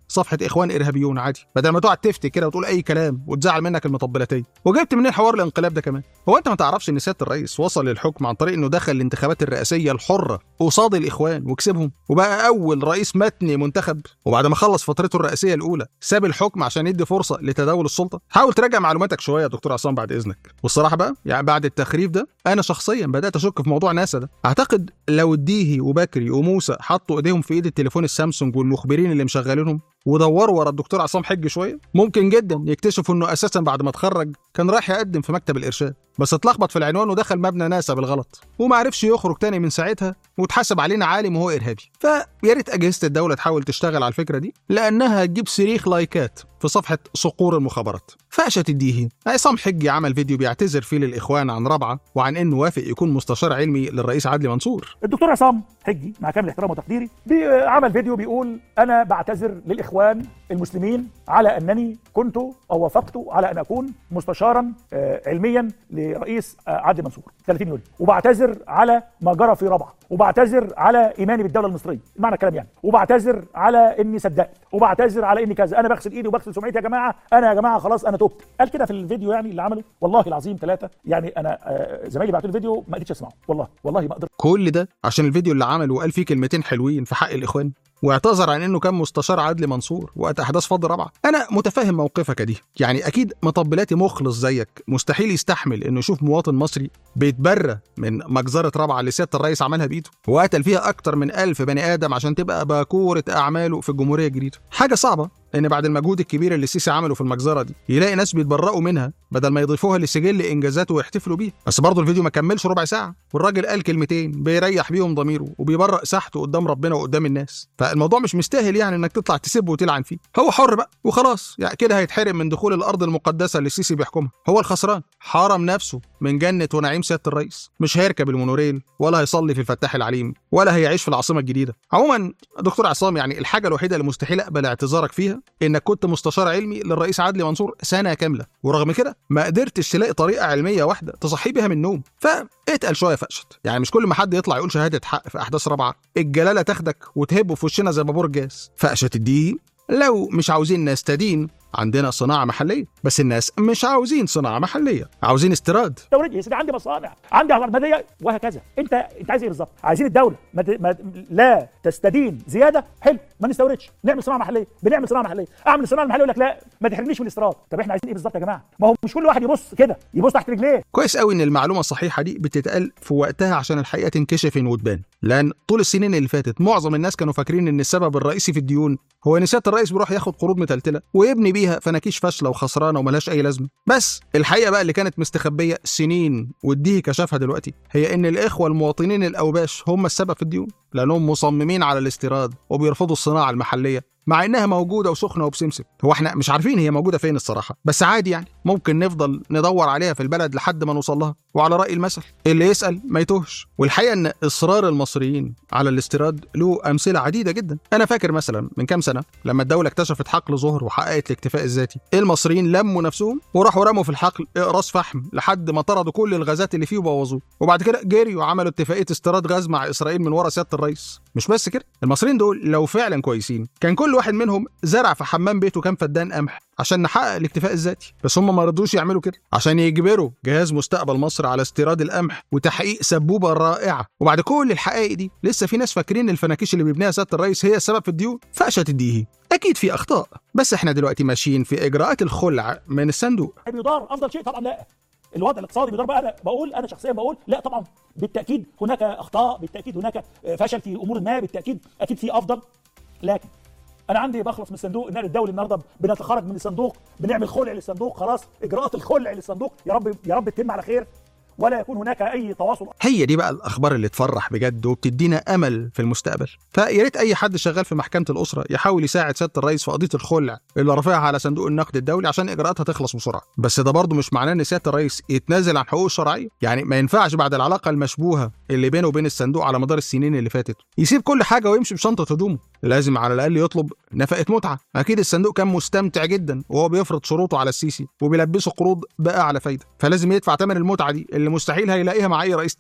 صفحه اخوان ارهابيون عادي بدل ما تقعد تفتي كده وتقول اي كلام وتزعل منك المطبلاتيه وجبت منين حوار الانقلاب ده كمان هو انت ما تعرفش ان سياده الرئيس وصل للحكم عن طريق انه دخل الانتخابات الرئاسيه الحره قصاد الاخوان وكسبهم وبقى اول رئيس متني منتخب وبعد ما خلص فترته الرئاسيه الاولى ساب الحكم عشان يدي فرصه لتداول السلطه حاول تراجع معلوماتك شويه يا دكتور عصام بعد اذنك والصراحه بقى يعني بعد التخريف ده انا شخصيا بدات اشك في موضوع ناسا ده اعتقد لو الديهي وبكري وموسى حطوا ايديهم في ايد التليفون السامسونج والمخبرين اللي مشغلينهم ودوروا ورا الدكتور عصام حج شويه ممكن جدا يكتشفوا انه اساسا بعد ما اتخرج كان رايح يقدم في مكتب الارشاد بس اتلخبط في العنوان ودخل مبنى ناسا بالغلط وما عرفش يخرج تاني من ساعتها واتحسب علينا عالم وهو ارهابي فيا ريت اجهزه الدوله تحاول تشتغل على الفكره دي لانها هتجيب صريخ لايكات في صفحه صقور المخابرات فاشت الديهي عصام حجي عمل فيديو بيعتذر فيه للاخوان عن رابعه وعن انه وافق يكون مستشار علمي للرئيس عدلي منصور الدكتور عصام حجي مع كامل احترامي وتقديري بي- عمل فيديو بيقول انا بعتذر للاخوان المسلمين على انني كنت او وافقت على ان اكون مستشارا آه، علميا لرئيس آه، عدلي منصور 30 يوليو وبعتذر على ما جرى في رابعه وبعتذر على ايماني بالدوله المصريه معنى الكلام يعني وبعتذر على اني صدقت وبعتذر على اني كذا انا بغسل ايدي وبغسل سمعتي يا جماعه انا يا جماعه خلاص انا تبت قال كده في الفيديو يعني اللي عمله والله العظيم ثلاثه يعني انا آه، زمايلي بعتوا لي الفيديو ما قدرتش اسمعه والله والله ما اقدر كل ده عشان الفيديو اللي عمله وقال فيه كلمتين حلوين في حق الاخوان واعتذر عن انه كان مستشار عدلي منصور وقت احداث فض رابعه انا متفهم موقفك دي يعني اكيد مطبلاتي مخلص زيك مستحيل يستحمل انه يشوف مواطن مصري بيتبرى من مجزره رابعه اللي سياده الرئيس عملها بايده وقتل فيها اكتر من ألف بني ادم عشان تبقى باكوره اعماله في الجمهوريه الجديده حاجه صعبه ان بعد المجهود الكبير اللي السيسي عمله في المجزره دي يلاقي ناس بيتبرأوا منها بدل ما يضيفوها لسجل انجازاته ويحتفلوا بيها بس برضه الفيديو ما كملش ربع ساعه والراجل قال كلمتين بيريح بيهم ضميره وبيبرأ ساحته قدام ربنا وقدام الناس فالموضوع مش مستاهل يعني انك تطلع تسب وتلعن فيه هو حر بقى وخلاص يعني كده هيتحرم من دخول الارض المقدسه اللي السيسي بيحكمها هو الخسران حرم نفسه من جنه ونعيم سياده الرئيس مش هيركب المونوريل ولا هيصلي في الفتاح العليم ولا هيعيش في العاصمه الجديده عموما دكتور عصام يعني الحاجه الوحيده اللي مستحيل اقبل اعتذارك فيها انك كنت مستشار علمي للرئيس عدلي منصور سنه كامله ورغم كده ما قدرتش تلاقي طريقه علميه واحده تصحي بيها من النوم فاتقل شويه فقشت يعني مش كل ما حد يطلع يقول شهاده حق في احداث رابعه الجلاله تاخدك وتهبه في وشنا زي بابور الجاز فقشت الدين لو مش عاوزين نستدين عندنا صناعة محلية بس الناس مش عاوزين صناعة محلية عاوزين استيراد دولتي يا سيدي عندي مصانع عندي اعمال ماليه وهكذا انت انت عايز ايه بالظبط عايزين الدوله ما ت- ما لا تستدين زياده حلو ما نستوردش نعمل صناعه محليه بنعمل صناعه محليه اعمل الصناعه المحليه يقول لك لا ما تحرمنيش من الاستيراد طب احنا عايزين ايه بالظبط يا جماعه ما هو مش كل واحد يبص كده يبص تحت رجليه كويس قوي ان المعلومه الصحيحه دي بتتقال في وقتها عشان الحقيقه تنكشف وتبان لان طول السنين اللي فاتت معظم الناس كانوا فاكرين ان السبب الرئيسي في الديون هو ان سياده الرئيس بيروح ياخد قروض متلتله ويبني بيها فناكيش فاشله وخسرانه وملهاش اي لازمه بس الحقيقه بقى اللي كانت مستخبيه سنين وديه كشفها دلوقتي هي ان الاخوه المواطنين الاوباش هم السبب في الديون لانهم مصممين على الاستيراد وبيرفضوا الصناعه المحليه مع انها موجوده وسخنه وبسمسم هو احنا مش عارفين هي موجوده فين الصراحه بس عادي يعني ممكن نفضل ندور عليها في البلد لحد ما نوصل لها وعلى راي المثل اللي يسال ما يتوهش والحقيقه ان اصرار المصريين على الاستيراد له امثله عديده جدا انا فاكر مثلا من كام سنه لما الدوله اكتشفت حقل ظهر وحققت الاكتفاء الذاتي المصريين لموا نفسهم وراحوا رموا في الحقل اقراص فحم لحد ما طردوا كل الغازات اللي فيه وبوظوه وبعد كده جريوا وعملوا اتفاقيه استيراد غاز مع اسرائيل من ورا سياده الرئيس مش بس كده المصريين دول لو فعلا كويسين كان كل واحد منهم زرع في حمام بيته كام فدان قمح عشان نحقق الاكتفاء الذاتي بس هم ما رضوش يعملوا كده عشان يجبروا جهاز مستقبل مصر على استيراد القمح وتحقيق سبوبه رائعه وبعد كل الحقائق دي لسه في ناس فاكرين الفناكيش اللي بيبنيها سياده الرئيس هي السبب في الديون فقشت الديهي اكيد في اخطاء بس احنا دلوقتي ماشيين في اجراءات الخلع من الصندوق بيدار افضل شيء طبعا لا الوضع الاقتصادي بيدار بقى انا بقول انا شخصيا بقول لا طبعا بالتاكيد هناك اخطاء بالتاكيد هناك فشل في امور ما بالتاكيد اكيد في افضل لكن انا عندي بخلص من الصندوق النقل الدولي النهارده بنتخرج من الصندوق بنعمل خلع للصندوق خلاص اجراءات الخلع للصندوق يا رب يا رب تتم على خير ولا يكون هناك اي تواصل هي دي بقى الاخبار اللي تفرح بجد وبتدينا امل في المستقبل فيا ريت اي حد شغال في محكمه الاسره يحاول يساعد سياده الرئيس في قضيه الخلع اللي رافعها على صندوق النقد الدولي عشان اجراءاتها تخلص بسرعه بس ده برضه مش معناه ان سياده الرئيس يتنازل عن حقوقه الشرعيه يعني ما ينفعش بعد العلاقه المشبوهه اللي بينه وبين الصندوق على مدار السنين اللي فاتت يسيب كل حاجه ويمشي بشنطه هدومه لازم على الاقل يطلب نفقه متعه اكيد الصندوق كان مستمتع جدا وهو بيفرض شروطه على السيسي وبيلبسه قروض باعلى فايده فلازم يدفع ثمن المتعه دي اللي مستحيل هيلاقيها مع اي رئيس تاني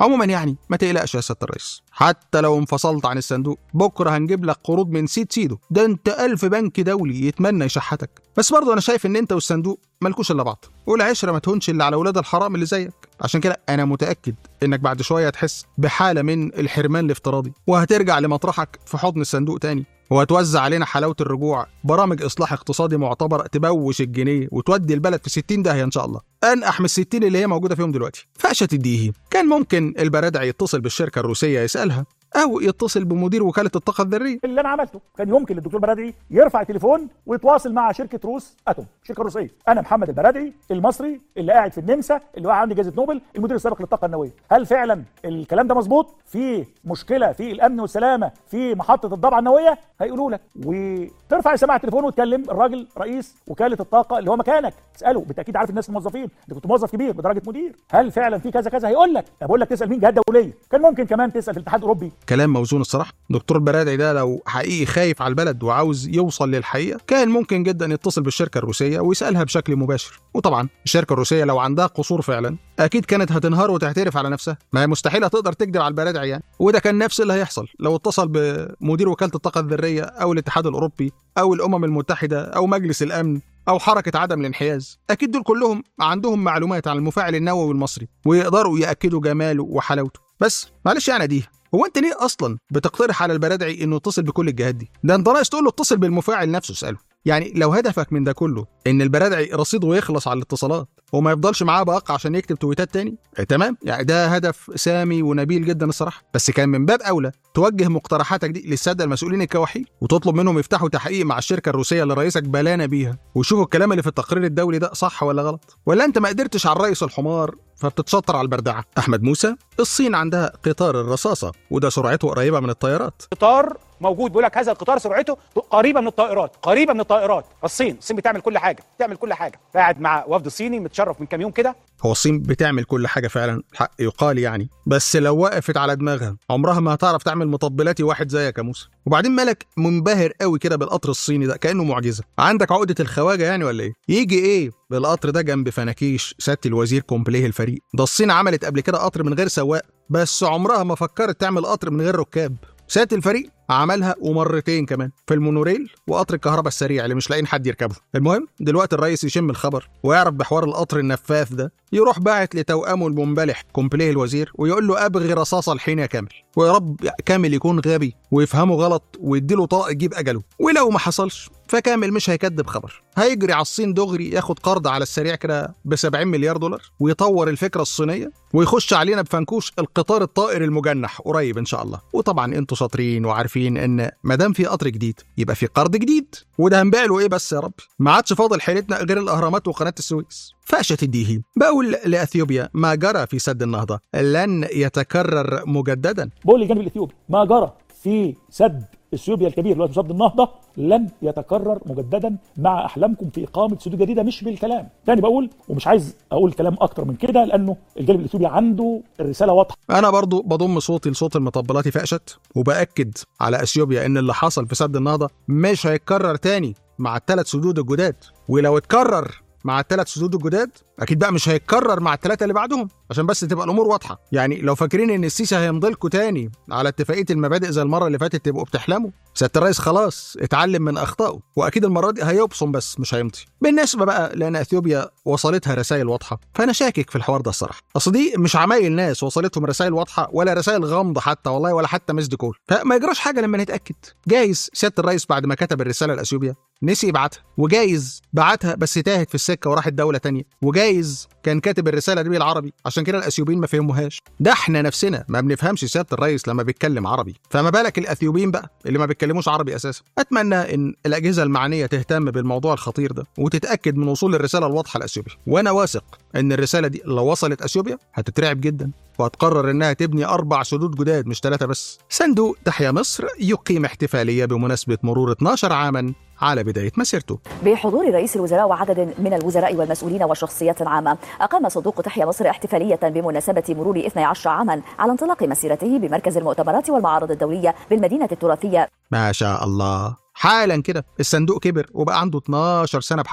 عموما يعني ما تقلقش يا سياده الرئيس حتى لو انفصلت عن الصندوق بكره هنجيب لك قروض من سيد سيدو ده انت ألف بنك دولي يتمنى يشحتك بس برضه انا شايف ان انت والصندوق مالكوش الا بعض والعشره ما تهونش الا على ولاد الحرام اللي زيك عشان كده انا متاكد انك بعد شويه هتحس بحاله من الحرمان الافتراضي وهترجع لمطرحك في حضن الصندوق تاني وهتوزع علينا حلاوه الرجوع برامج اصلاح اقتصادي معتبره تبوش الجنيه وتودي البلد في 60 داهيه ان شاء الله انقح من 60 اللي هي موجوده فيهم دلوقتي فقشه الديهي كان ممكن البرادعي يتصل بالشركه الروسيه يسالها او يتصل بمدير وكاله الطاقه الذريه اللي انا عملته كان يمكن للدكتور برادعي يرفع تليفون ويتواصل مع شركه روس اتوم الشركه الروسيه انا محمد البرادعي المصري اللي قاعد في النمسا اللي هو عندي جائزه نوبل المدير السابق للطاقه النوويه هل فعلا الكلام ده مظبوط في مشكله في الامن والسلامه في محطه الضبعه النوويه هيقولوا لك وترفع سماعه التليفون وتكلم الراجل رئيس وكاله الطاقه اللي هو مكانك تساله بالتاكيد عارف الناس الموظفين انت كنت موظف كبير بدرجه مدير هل فعلا في كذا كذا هيقول لك طب بقول لك تسال مين جهات دوليه كان ممكن كمان تسال في الاتحاد الاوروبي كلام موزون الصراحه دكتور البرادعي ده لو حقيقي خايف على البلد وعاوز يوصل للحقيقه كان ممكن جدا يتصل بالشركه الروسيه ويسالها بشكل مباشر وطبعا الشركه الروسيه لو عندها قصور فعلا اكيد كانت هتنهار وتعترف على نفسها ما هي مستحيل هتقدر تكذب على البرادعي يعني وده كان نفس اللي هيحصل لو اتصل بمدير وكاله الطاقه الذريه او الاتحاد الاوروبي او الامم المتحده او مجلس الامن او حركه عدم الانحياز اكيد دول كلهم عندهم معلومات عن المفاعل النووي المصري ويقدروا ياكدوا جماله وحلاوته بس معلش يعني دي هو انت ليه اصلا بتقترح على البرادعي انه يتصل بكل الجهات دي ده انت ناقص تقول له اتصل بالمفاعل نفسه اساله يعني لو هدفك من ده كله ان البرادعي رصيده يخلص على الاتصالات وما يفضلش معاه باقة عشان يكتب تويتات تاني اه تمام يعني ده هدف سامي ونبيل جدا الصراحه بس كان من باب اولى توجه مقترحاتك دي للساده المسؤولين الكواحيل وتطلب منهم يفتحوا تحقيق مع الشركه الروسيه اللي رئيسك بلانا بيها ويشوفوا الكلام اللي في التقرير الدولي ده صح ولا غلط ولا انت ما قدرتش على الرئيس الحمار فبتتشطر على البردعه احمد موسى الصين عندها قطار الرصاصه وده سرعته قريبه من الطيارات قطار موجود بيقول لك هذا القطار سرعته قريبه من الطائرات قريبه من الطائرات الصين الصين بتعمل كل حاجه بتعمل كل حاجه قاعد مع وفد صيني متشرف من كام يوم كده هو الصين بتعمل كل حاجه فعلا حق يقال يعني بس لو وقفت على دماغها عمرها ما هتعرف تعمل مطبلاتي واحد زيك يا موسى وبعدين مالك منبهر قوي كده بالقطر الصيني ده كانه معجزه عندك عقده الخواجه يعني ولا ايه يجي ايه بالقطر ده جنب فناكيش سياده الوزير كومبليه الفريق ده الصين عملت قبل كده قطر من غير سواق بس عمرها ما فكرت تعمل قطر من غير ركاب سياده الفريق عملها ومرتين كمان في المونوريل وقطر الكهرباء السريع اللي مش لاقيين حد يركبه المهم دلوقتي الرئيس يشم الخبر ويعرف بحوار القطر النفاث ده يروح باعت لتوأمه المنبلح كومبليه الوزير ويقول له ابغي رصاصه الحين يا كامل ويا رب كامل يكون غبي ويفهمه غلط ويديله طاق يجيب اجله ولو ما حصلش فكامل مش هيكذب خبر هيجري على الصين دغري ياخد قرض على السريع كده ب 70 مليار دولار ويطور الفكره الصينيه ويخش علينا بفنكوش القطار الطائر المجنح قريب ان شاء الله وطبعا انتوا شاطرين وعارفين ان ما دام في قطر جديد يبقى في قرض جديد وده هنبيع له ايه بس يا رب ما عادش فاضل حيلتنا غير الاهرامات وقناه السويس فاشة الديهي بقول لاثيوبيا ما جرى في سد النهضه لن يتكرر مجددا بقول للجانب الاثيوبي ما جرى في سد اثيوبيا الكبير اللي هو سد النهضه لن يتكرر مجددا مع احلامكم في اقامه سدود جديده مش بالكلام تاني بقول ومش عايز اقول كلام اكتر من كده لانه الجانب الاثيوبي عنده الرساله واضحه انا برضو بضم صوتي لصوت المطبلاتي فقشت وباكد على اثيوبيا ان اللي حصل في سد النهضه مش هيتكرر تاني مع الثلاث سدود الجداد ولو اتكرر مع الثلاث سدود الجداد اكيد بقى مش هيتكرر مع الثلاثه اللي بعدهم عشان بس تبقى الامور واضحه يعني لو فاكرين ان السيسي هيمضي لكم تاني على اتفاقيه المبادئ زي المره اللي فاتت تبقوا بتحلموا سياده الرئيس خلاص اتعلم من اخطائه واكيد المره دي هيبصم بس مش هيمضي بالنسبه بقى لان اثيوبيا وصلتها رسائل واضحه فانا شاكك في الحوار ده الصراحه اصل دي مش عمايل ناس وصلتهم رسائل واضحه ولا رسائل غامضه حتى والله ولا حتى مسد كول فما يجراش حاجه لما نتاكد جايز سياده الرئيس بعد ما كتب الرساله لاثيوبيا نسي يبعتها وجايز بعتها بس تاهت في السكه وراحت دوله تانية وجايز كان كاتب الرساله دي بالعربي عشان كده الاثيوبيين ما فهموهاش ده احنا نفسنا ما بنفهمش سياده الرئيس لما بيتكلم عربي فما بالك الاثيوبيين بقى اللي ما بيتكلموش عربي اساسا اتمنى ان الاجهزه المعنيه تهتم بالموضوع الخطير ده وتتاكد من وصول الرساله الواضحه لاثيوبيا وانا واثق ان الرساله دي لو وصلت اثيوبيا هتترعب جدا وهتقرر انها تبني اربع سدود جداد مش ثلاثه بس صندوق تحيا مصر يقيم احتفاليه بمناسبه مرور 12 عاما على بداية مسيرته بحضور رئيس الوزراء وعدد من الوزراء والمسؤولين وشخصيات عامة أقام صندوق تحيا مصر احتفالية بمناسبة مرور 12 عاما على انطلاق مسيرته بمركز المؤتمرات والمعارض الدولية بالمدينة التراثية ما شاء الله حالا كده الصندوق كبر وبقى عنده 12 سنة بحالهم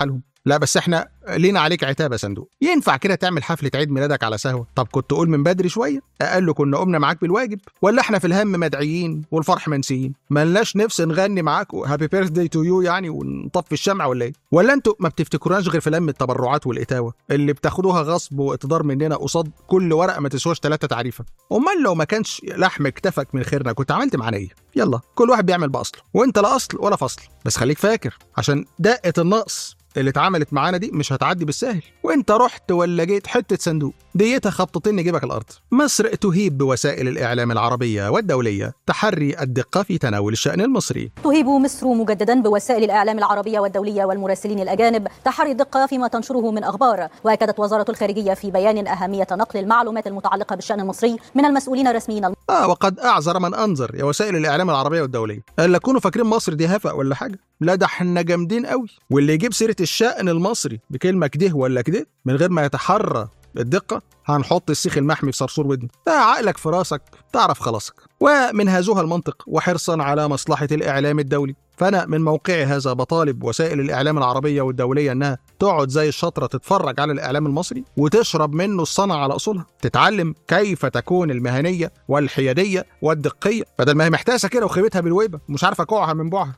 لا بس احنا لينا عليك عتاب يا صندوق ينفع كده تعمل حفله عيد ميلادك على سهوه طب كنت تقول من بدري شويه اقل كنا قمنا معاك بالواجب ولا احنا في الهم مدعيين والفرح منسيين ملناش نفس نغني معاك هابي بيرث داي تو يو يعني ونطفي الشمع ولا ايه ولا انتوا ما بتفتكروناش غير في لم التبرعات والاتاوه اللي بتاخدوها غصب واقتدار مننا قصاد كل ورقه ما تسواش ثلاثه تعريفه امال لو ما كانش لحم اكتفك من خيرنا كنت عملت معانا ايه يلا كل واحد بيعمل باصله وانت لا اصل ولا فصل بس خليك فاكر عشان دقه النقص اللي اتعملت معانا دي مش هتعدي بالسهل وانت رحت ولا جيت حته صندوق ديتها خبطتين نجيبك الارض مصر تهيب بوسائل الاعلام العربيه والدوليه تحري الدقه في تناول الشان المصري تهيب مصر مجددا بوسائل الإعلام العربية والدولية والمراسلين الأجانب تحري الدقة فيما تنشره من أخبار وأكدت وزارة الخارجية في بيان أهمية نقل المعلومات المتعلقة بالشأن المصري من المسؤولين الرسميين اه وقد اعذر من انذر يا وسائل الاعلام العربيه والدوليه الا كونوا فاكرين مصر دي هفق ولا حاجه لا ده احنا جامدين قوي واللي يجيب سيره الشأن المصري بكلمه كده ولا كده من غير ما يتحرى الدقه هنحط السيخ المحمي في صرصور ودن ده عقلك في راسك تعرف خلاصك ومن هذا المنطق وحرصا على مصلحه الاعلام الدولي فانا من موقعي هذا بطالب وسائل الاعلام العربيه والدوليه انها تقعد زي الشطره تتفرج على الاعلام المصري وتشرب منه الصنعه على اصولها تتعلم كيف تكون المهنيه والحياديه والدقيه بدل ما هي محتاسه كده وخيبتها بالويبه ومش عارفه كوعها من بعها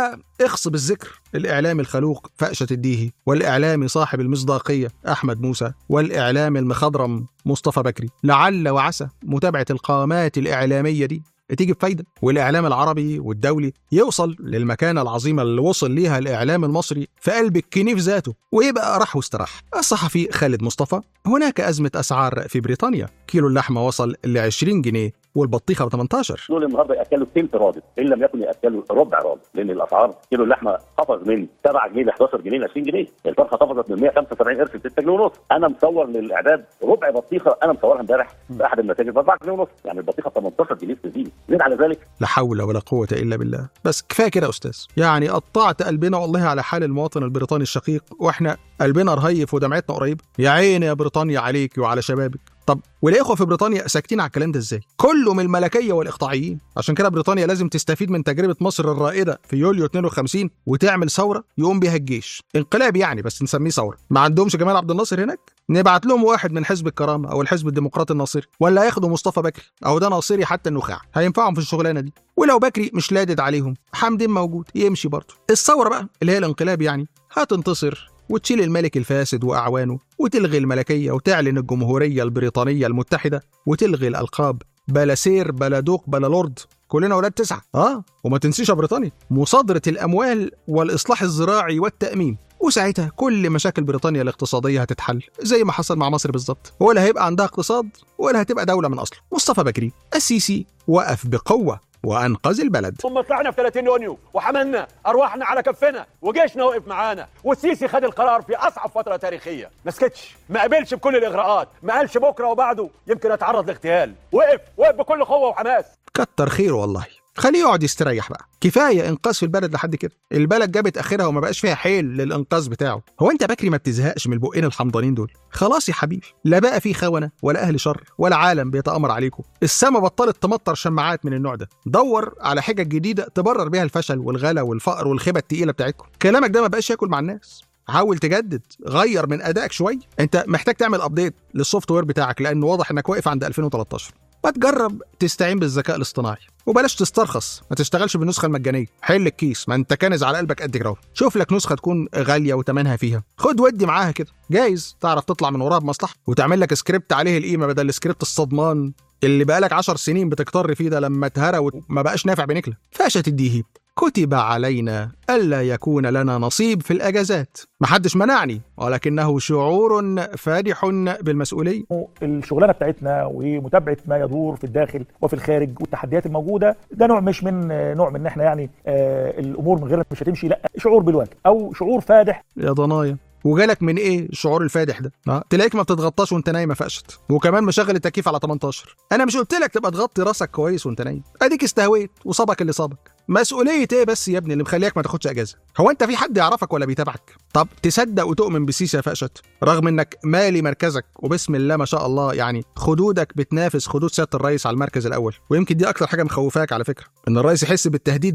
واخص بالذكر الاعلام الخلوق فأشة الديهي والاعلامي صاحب المصداقيه احمد موسى والاعلام المخضرم مصطفى بكري لعل وعسى متابعه القامات الاعلاميه دي تيجي بفايدة والإعلام العربي والدولي يوصل للمكانة العظيمة اللي وصل ليها الإعلام المصري في قلب الكنيف ذاته ويبقى راح واستراح الصحفي خالد مصطفى هناك أزمة أسعار في بريطانيا كيلو اللحمة وصل ل 20 جنيه والبطيخه ب 18 دول النهارده ياكلوا ثلث رادب ان لم يكن ياكلوا ربع رادب لان الاسعار كيلو اللحمه قفز من 7 جنيه ل 11 جنيه ل 20 جنيه الفرخه قفزت من 175 قرش ل 6 جنيه ونص انا مصور للاعداد ربع بطيخه انا مصورها امبارح في احد المتاجر ب 4 جنيه ونص يعني البطيخه ب 18 جنيه في زيت زيد على ذلك لا حول ولا قوه الا بالله بس كفايه كده يا استاذ يعني قطعت قلبنا والله على حال المواطن البريطاني الشقيق واحنا قلبنا رهيف ودمعتنا قريبه يا عيني يا بريطانيا عليك وعلى شبابك طب والاخوه في بريطانيا ساكتين على الكلام ده ازاي؟ كله من الملكيه والاقطاعيين، عشان كده بريطانيا لازم تستفيد من تجربه مصر الرائده في يوليو 52 وتعمل ثوره يقوم بيها الجيش، انقلاب يعني بس نسميه ثوره، ما عندهمش جمال عبد الناصر هناك؟ نبعت لهم واحد من حزب الكرامه او الحزب الديمقراطي الناصري، ولا ياخدوا مصطفى بكري، او ده ناصري حتى النخاع، هينفعهم في الشغلانه دي، ولو بكري مش لادد عليهم، حمدين موجود يمشي برضه. الثوره بقى اللي هي الانقلاب يعني هتنتصر وتشيل الملك الفاسد وأعوانه وتلغي الملكية وتعلن الجمهورية البريطانية المتحدة وتلغي الألقاب بلا سير بلا دوق بلا لورد كلنا ولاد تسعة اه وما تنسيش يا بريطانيا مصادرة الأموال والإصلاح الزراعي والتأمين وساعتها كل مشاكل بريطانيا الاقتصادية هتتحل زي ما حصل مع مصر بالظبط ولا هيبقى عندها اقتصاد ولا هتبقى دولة من أصله مصطفى بكري السيسي وقف بقوة وانقذ البلد ثم طلعنا في 30 يونيو وحملنا ارواحنا على كفنا وجيشنا وقف معانا والسيسي خد القرار في اصعب فتره تاريخيه ما سكتش ما قبلش بكل الاغراءات ما قالش بكره وبعده يمكن اتعرض لاغتيال وقف وقف بكل قوه وحماس كتر خيره والله خليه يقعد يستريح بقى كفايه انقاذ في البلد لحد كده البلد جابت اخرها وما بقاش فيها حيل للانقاذ بتاعه هو انت بكري ما بتزهقش من البقين الحمضانين دول خلاص يا حبيبي لا بقى في خونه ولا اهل شر ولا عالم بيتامر عليكم السما بطلت تمطر شماعات من النوع ده دور على حجج جديده تبرر بيها الفشل والغلا والفقر والخيبه التقيله بتاعتكم كلامك ده ما بقاش ياكل مع الناس حاول تجدد غير من ادائك شويه انت محتاج تعمل ابديت للسوفت وير بتاعك لانه واضح انك واقف عند 2013 ما تجرب تستعين بالذكاء الاصطناعي وبلاش تسترخص ما تشتغلش بالنسخه المجانيه حل الكيس ما انت كانز على قلبك قد كده شوف لك نسخه تكون غاليه وتمنها فيها خد ودي معاها كده جايز تعرف تطلع من وراها بمصلحه وتعمل لك سكريبت عليه القيمه بدل السكريبت الصدمان اللي بقالك عشر سنين بتكتر فيه ده لما اتهرى وما بقاش نافع بنكله فاشة الديهيب كتب علينا ألا يكون لنا نصيب في الأجازات محدش منعني ولكنه شعور فادح بالمسؤولية الشغلانه بتاعتنا ومتابعه ما يدور في الداخل وفي الخارج والتحديات الموجوده ده نوع مش من نوع من ان احنا يعني آه الامور من غيرنا مش هتمشي لا شعور بالواجب او شعور فادح يا ضنايا وجالك من ايه الشعور الفادح ده أه؟ تلاقيك ما بتتغطاش وانت نايمه فقشت وكمان مشغل التكييف على 18 انا مش قلت لك تبقى تغطي راسك كويس وانت نايم اديك استهويت وصابك اللي صابك مسؤولية ايه بس يا ابني اللي مخليك ما تاخدش اجازة؟ هو انت في حد يعرفك ولا بيتابعك؟ طب تصدق وتؤمن بسيسي يا فقشت رغم انك مالي مركزك وبسم الله ما شاء الله يعني خدودك بتنافس خدود سيادة الرئيس على المركز الاول ويمكن دي اكتر حاجة مخوفاك على فكرة ان الرئيس يحس بالتهديد منك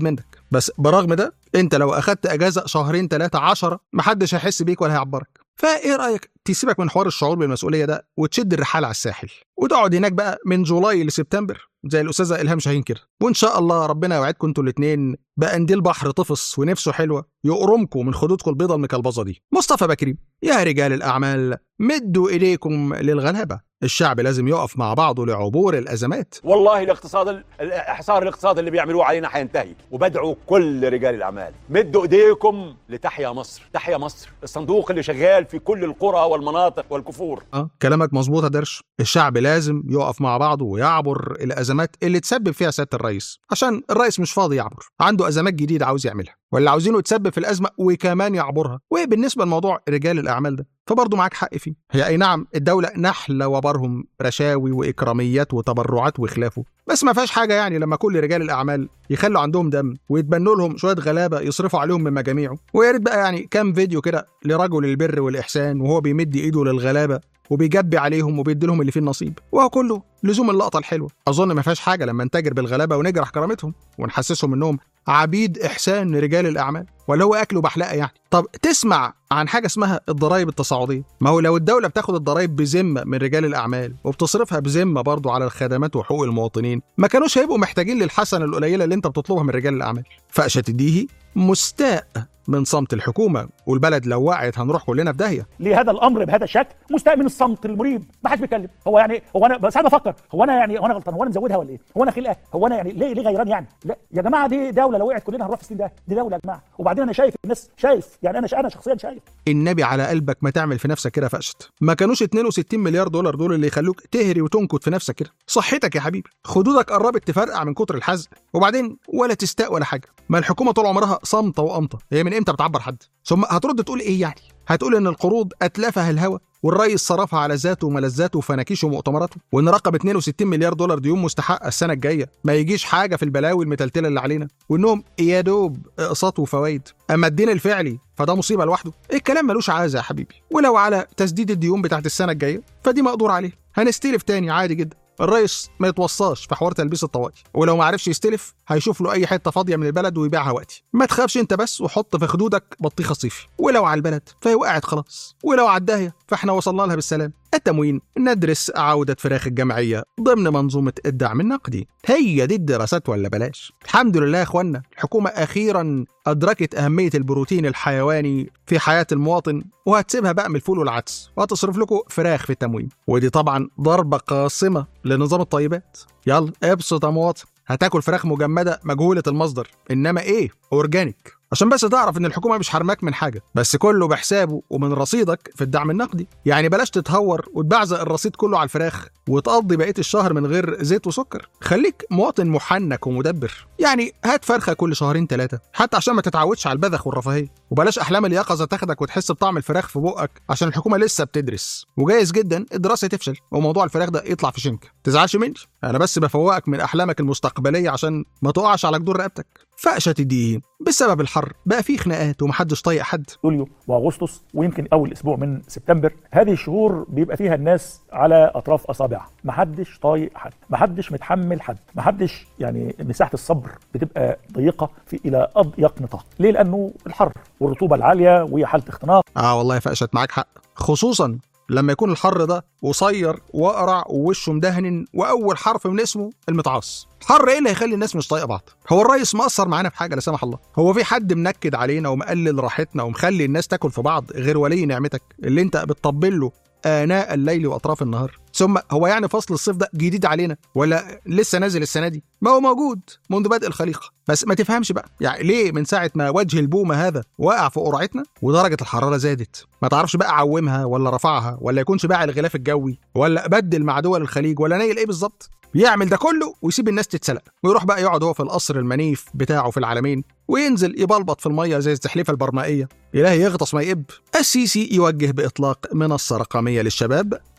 بس برغم ده انت لو اخدت اجازه شهرين ثلاثه عشرة محدش هيحس بيك ولا هيعبرك فايه رايك تسيبك من حوار الشعور بالمسؤوليه ده وتشد الرحال على الساحل وتقعد هناك بقى من جولاي لسبتمبر زي الاستاذه الهام شاهين كده وان شاء الله ربنا يوعدكم انتوا الاثنين بقنديل بحر طفص ونفسه حلوه يقرمكم من خدودكم البيضه المكلبظه دي مصطفى بكري يا رجال الاعمال مدوا ايديكم للغلابه الشعب لازم يقف مع بعضه لعبور الازمات والله الاقتصاد ال- الاحصار الاقتصادي اللي بيعملوه علينا حينتهي وبدعو كل رجال الاعمال مدوا ايديكم لتحيا مصر تحيا مصر الصندوق اللي شغال في كل القرى والمناطق والكفور اه كلامك مظبوط يا درش الشعب لازم يقف مع بعضه ويعبر الازمات اللي تسبب فيها سياده الرئيس عشان الرئيس مش فاضي يعبر عنده ازمات جديده عاوز يعملها ولا عاوزينه يتسبب في الازمه وكمان يعبرها وبالنسبه لموضوع رجال الاعمال ده فبرضه معاك حق فيه هي اي نعم الدوله نحله وبرهم رشاوي واكراميات وتبرعات وخلافه بس ما فيهاش حاجه يعني لما كل رجال الاعمال يخلوا عندهم دم ويتبنوا لهم شويه غلابه يصرفوا عليهم من مجاميعه ويا ريت بقى يعني كام فيديو كده لرجل البر والاحسان وهو بيمد ايده للغلابه وبيجبي عليهم وبيدي لهم اللي فيه النصيب وهو كله لزوم اللقطه الحلوه اظن ما فيهاش حاجه لما نتاجر بالغلابه ونجرح كرامتهم ونحسسهم انهم عبيد احسان رجال الاعمال ولا هو اكل وبحلقه يعني طب تسمع عن حاجه اسمها الضرائب التصاعديه ما هو لو الدوله بتاخد الضرائب بذمه من رجال الاعمال وبتصرفها بذمه برضه على الخدمات وحقوق المواطنين ما كانوش هيبقوا محتاجين للحسنه القليله اللي انت بتطلبها من رجال الاعمال فقشه الديهي مستاء من صمت الحكومه والبلد لو وقعت هنروح كلنا في داهيه ليه هذا الامر بهذا الشكل مستاء من الصمت المريب ما حدش بيتكلم هو يعني هو انا بس انا بفكر هو انا يعني هو انا غلطان هو انا مزودها ولا ايه هو انا خلقه هو انا يعني ليه ليه غيران يعني لا يا جماعه دي دوله لو وقعت كلنا هنروح في السن ده دي دوله يا جماعه وبعدين انا شايف الناس شايف يعني انا انا شخصيا شايف النبي على قلبك ما تعمل في نفسك كده فقشت ما كانوش 62 مليار دولار دول اللي يخلوك تهري وتنكت في نفسك كده صحتك يا حبيبي خدودك قربت تفرقع من كتر الحزق وبعدين ولا تستاء ولا حاجه ما الحكومه طول عمرها صامته وقمطه هي من امتى بتعبر حد ثم هترد تقول ايه يعني هتقول ان القروض اتلفها الهوى والرئيس صرفها على ذاته وملذاته وفناكيشه ومؤتمراته وان رقم 62 مليار دولار ديون مستحقه السنه الجايه ما يجيش حاجه في البلاوي المتلتله اللي علينا وانهم يا دوب اقساط وفوائد اما الدين الفعلي فده مصيبه لوحده الكلام ملوش عازه يا حبيبي ولو على تسديد الديون بتاعت السنه الجايه فدي مقدور عليه هنستلف تاني عادي جدا الرئيس ما يتوصاش في حوار تلبيس الطواقي ولو ما عرفش يستلف هيشوف له اي حته فاضيه من البلد ويبيعها وقتي ما تخافش انت بس وحط في خدودك بطيخه صيفي ولو على البلد فهي وقعت خلاص ولو على الداهيه فاحنا وصلنا لها بالسلام التموين ندرس عودة فراخ الجمعية ضمن منظومة الدعم النقدي هي دي الدراسات ولا بلاش الحمد لله يا اخوانا الحكومة أخيرا أدركت أهمية البروتين الحيواني في حياة المواطن وهتسيبها بقى من الفول والعدس وهتصرف لكم فراخ في التموين ودي طبعا ضربة قاصمة لنظام الطيبات يلا ابسط يا مواطن هتاكل فراخ مجمدة مجهولة المصدر إنما إيه أورجانيك عشان بس تعرف ان الحكومه مش حرماك من حاجه بس كله بحسابه ومن رصيدك في الدعم النقدي يعني بلاش تتهور وتبعزق الرصيد كله على الفراخ وتقضي بقيه الشهر من غير زيت وسكر خليك مواطن محنك ومدبر يعني هات فرخه كل شهرين ثلاثه حتى عشان ما تتعودش على البذخ والرفاهيه وبلاش احلام اليقظه تاخدك وتحس بطعم الفراخ في بقك عشان الحكومه لسه بتدرس وجايز جدا الدراسه تفشل وموضوع الفراخ ده يطلع في شنك تزعلش مني انا بس بفوقك من احلامك المستقبليه عشان ما تقعش على جدور رقبتك فقشه الدين بسبب الحر بقى في خناقات ومحدش طايق حد يوليو واغسطس ويمكن اول اسبوع من سبتمبر هذه الشهور بيبقى فيها الناس على اطراف اصابعها محدش طايق حد محدش متحمل حد محدش يعني مساحه الصبر بتبقى ضيقه في الى اضيق نطاق ليه لانه الحر والرطوبه العاليه وحاله اختناق اه والله فقشت معاك حق خصوصا لما يكون الحر ده قصير واقرع ووشه مدهن واول حرف من اسمه المتعاص حر ايه اللي هيخلي الناس مش طايقه بعض هو الرئيس مقصر معانا في حاجه لا سمح الله هو في حد منكد علينا ومقلل راحتنا ومخلي الناس تاكل في بعض غير ولي نعمتك اللي انت بتطبل له آناء الليل وأطراف النهار ثم هو يعني فصل الصيف ده جديد علينا ولا لسه نازل السنة دي ما هو موجود منذ بدء الخليقة بس ما تفهمش بقى يعني ليه من ساعة ما وجه البومة هذا وقع في قرعتنا ودرجة الحرارة زادت ما تعرفش بقى عومها ولا رفعها ولا يكونش باع الغلاف الجوي ولا بدل مع دول الخليج ولا نايل ايه بالظبط يعمل ده كله ويسيب الناس تتسلق ويروح بقى يقعد هو في القصر المنيف بتاعه في العالمين وينزل يبلبط في الميه زي الزحليفه البرمائيه إلهي يغطس ما يقب السيسي يوجه بإطلاق منصة رقمية للشباب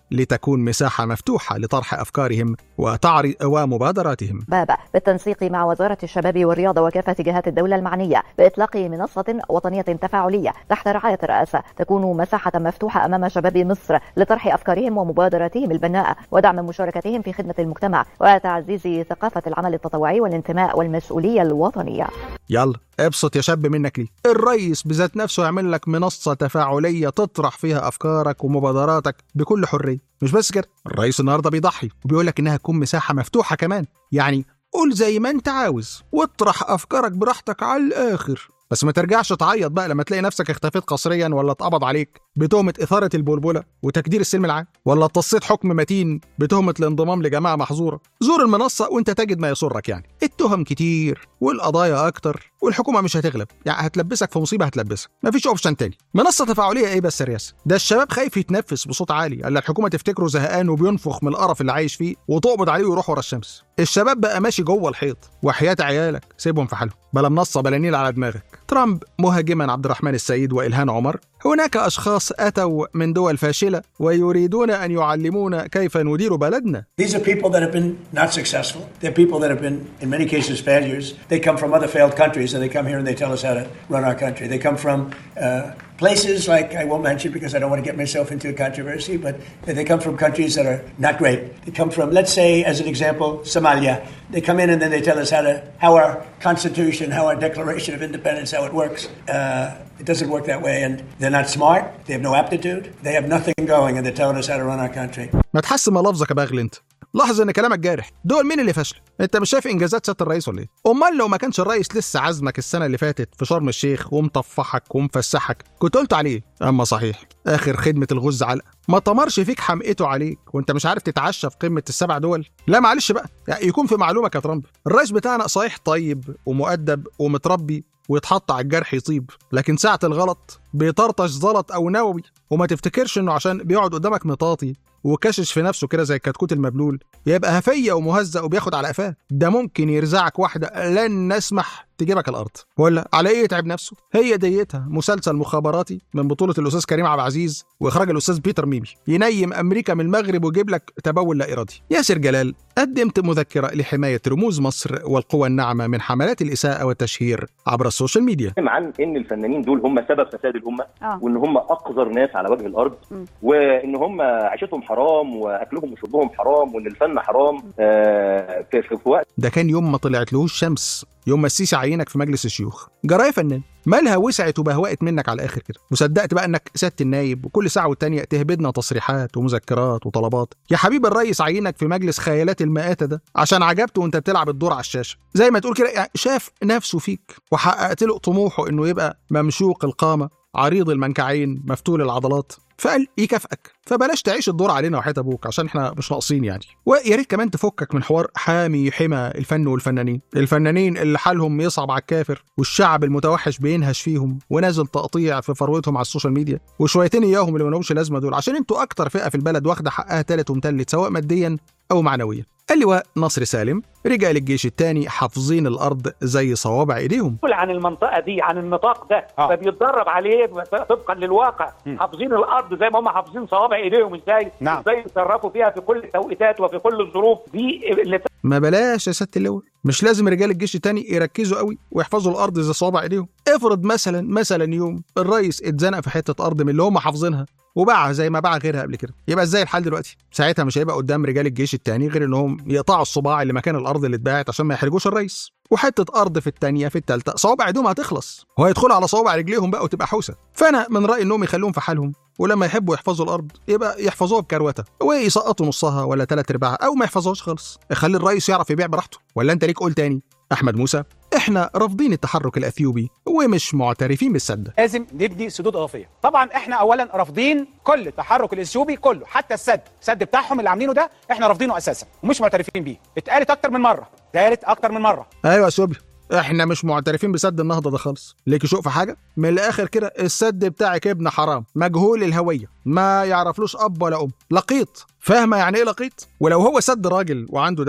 لتكون مساحة مفتوحة لطرح أفكارهم وتعرض ومبادراتهم بابا بالتنسيق مع وزارة الشباب والرياضة وكافة جهات الدولة المعنية بإطلاق منصة وطنية تفاعلية تحت رعاية الرئاسة تكون مساحة مفتوحة أمام شباب مصر لطرح أفكارهم ومبادراتهم البناءة ودعم مشاركتهم في خدمة المجتمع وتعزيز ثقافة العمل التطوعي والانتماء والمسؤولية الوطنية يلا ابسط يا شاب منك ليه الرئيس بذات نفسه يعمل لك منصة تفاعلية تطرح فيها أفكارك ومبادراتك بكل حرية مش بس كده الرئيس النهاردة بيضحي وبيقول لك إنها تكون مساحة مفتوحة كمان يعني قول زي ما انت عاوز واطرح أفكارك براحتك على الآخر بس ما ترجعش تعيط بقى لما تلاقي نفسك اختفيت قسريا ولا اتقبض عليك بتهمة إثارة البلبلة وتكدير السلم العام ولا تصيت حكم متين بتهمة الانضمام لجماعة محظورة زور المنصة وانت تجد ما يسرك يعني التهم كتير والقضايا أكتر والحكومة مش هتغلب يعني هتلبسك في مصيبة هتلبسك مفيش أوبشن تاني منصة تفاعلية إيه بس يا رياسة ده الشباب خايف يتنفس بصوت عالي قال الحكومة تفتكره زهقان وبينفخ من القرف اللي عايش فيه وتقبض عليه ويروح ورا الشمس الشباب بقى ماشي جوه الحيط وحياة عيالك سيبهم في حالهم بلا منصة بلا نيل على دماغك ترامب مهاجما عبد الرحمن السيد وإلهان عمر هناك أشخاص أتوا من دول فاشلة ويريدون أن يعلمونا كيف ندير بلدنا These are people that have been not successful. They're people that have been, in many cases, failures. They come from other failed countries and they come here and they tell us how to run our country. They come from uh, places like I won't mention because I don't want to get myself into a controversy, but they come from countries that are not great. They come from, let's say, as an example, Somalia. They come in and then they tell us how to how our constitution, how our Declaration of Independence, how it works. Uh, it doesn't work that way, and they're not smart. They have no aptitude. They have nothing going, and they're telling us how to run our country. ما تحسن ملفظك يا باغل انت لاحظ ان كلامك جارح دول مين اللي فشل انت مش شايف انجازات سياده الرئيس ولا ايه امال لو ما كانش الرئيس لسه عزمك السنه اللي فاتت في شرم الشيخ ومطفحك ومفسحك كنت قلت عليه اما صحيح اخر خدمه الغز علقه ما طمرش فيك حمقته عليك وانت مش عارف تتعشى في قمه السبع دول لا معلش بقى يعني يكون في معلومك يا ترامب الرئيس بتاعنا صحيح طيب ومؤدب ومتربي ويتحط على الجرح يطيب لكن ساعة الغلط بيطرطش زلط أو نووي وما تفتكرش إنه عشان بيقعد قدامك مطاطي وكشش في نفسه كده زي الكتكوت المبلول يبقى هفية ومهزأ وبياخد على قفاه ده ممكن يرزعك واحدة لن نسمح تجيبك الأرض ولا على إيه يتعب نفسه هي ديتها مسلسل مخابراتي من بطولة الأستاذ كريم عبد العزيز وإخراج الأستاذ بيتر ميمي ينيم أمريكا من المغرب ويجيب لك تبول لا إرادي ياسر جلال قدمت مذكرة لحماية رموز مصر والقوى الناعمة من حملات الإساءة والتشهير عبر السوشيال ميديا عن ان الفنانين دول هم سبب فساد الامه آه. وان هم اقذر ناس على وجه الارض مم. وان هم عيشتهم حرام واكلهم وشربهم حرام وان الفن حرام آه في, في, في وقت ده كان يوم ما طلعت لهوش شمس يوم ما السيسي عينك في مجلس الشيوخ جرايه يا فنان مالها وسعت وبهوقت منك على الاخر كده وصدقت بقى انك سياده النايب وكل ساعه والتانيه تهبدنا تصريحات ومذكرات وطلبات يا حبيب الريس عينك في مجلس خيالات المآتة ده عشان عجبته وانت بتلعب الدور على الشاشه زي ما تقول كده يعني شاف نفسه فيك وحققت له طموحه انه يبقى ممشوق القامه عريض المنكعين مفتول العضلات فقال يكافئك فبلاش تعيش الدور علينا وحياة ابوك عشان احنا مش ناقصين يعني ويا ريت كمان تفكك من حوار حامي حمى الفن والفنانين الفنانين اللي حالهم يصعب على الكافر والشعب المتوحش بينهش فيهم ونازل تقطيع في فروتهم على السوشيال ميديا وشويتين اياهم اللي ما لهمش لازمه دول عشان انتوا اكتر فئه في البلد واخده حقها تالت ومتلت سواء ماديا او معنويا اللواء نصر سالم رجال الجيش الثاني حافظين الارض زي صوابع ايديهم مسؤول عن المنطقه دي عن النطاق ده آه. فبيتدرب عليه طبقا للواقع مم. حافظين الارض زي ما هم حافظين صوابع ايديهم ازاي نعم. ازاي يتصرفوا فيها في كل التوقيتات وفي كل الظروف دي اللي ما بلاش يا سياده اللواء مش لازم رجال الجيش التاني يركزوا قوي ويحفظوا الارض زي صوابع ايديهم افرض مثلا مثلا يوم الرئيس اتزنق في حته ارض من اللي هم حافظينها وباعها زي ما باع غيرها قبل كده يبقى ازاي الحال دلوقتي ساعتها مش هيبقى قدام رجال الجيش التاني غير انهم يقطعوا الصباع اللي مكان الارض اللي اتباعت عشان ما يحرجوش الرئيس وحته ارض في الثانيه في الثالثه صوابع ايديهم هتخلص وهيدخلوا على صوابع رجليهم بقى وتبقى حوسه فانا من رايي انهم يخلوهم في حالهم ولما يحبوا يحفظوا الارض يبقى يحفظوها بكروته ويسقطوا نصها ولا ثلاث ارباعها او ما يحفظوهاش خالص خلي الرئيس يعرف يبيع براحته ولا انت ليك قول تاني احمد موسى احنا رافضين التحرك الاثيوبي ومش معترفين بالسد لازم نبني سدود اضافيه طبعا احنا اولا رافضين كل التحرك الاثيوبي كله حتى السد السد بتاعهم اللي عاملينه ده احنا رافضينه اساسا ومش معترفين بيه اتقالت اكتر من مره اتقالت اكتر من مره ايوه يا سوبي احنا مش معترفين بسد النهضه ده خالص ليك شوق في حاجه من الاخر كده السد بتاعك ابن حرام مجهول الهويه ما يعرفلوش اب ولا ام لقيط فاهمه يعني ايه لقيط ولو هو سد راجل وعنده دم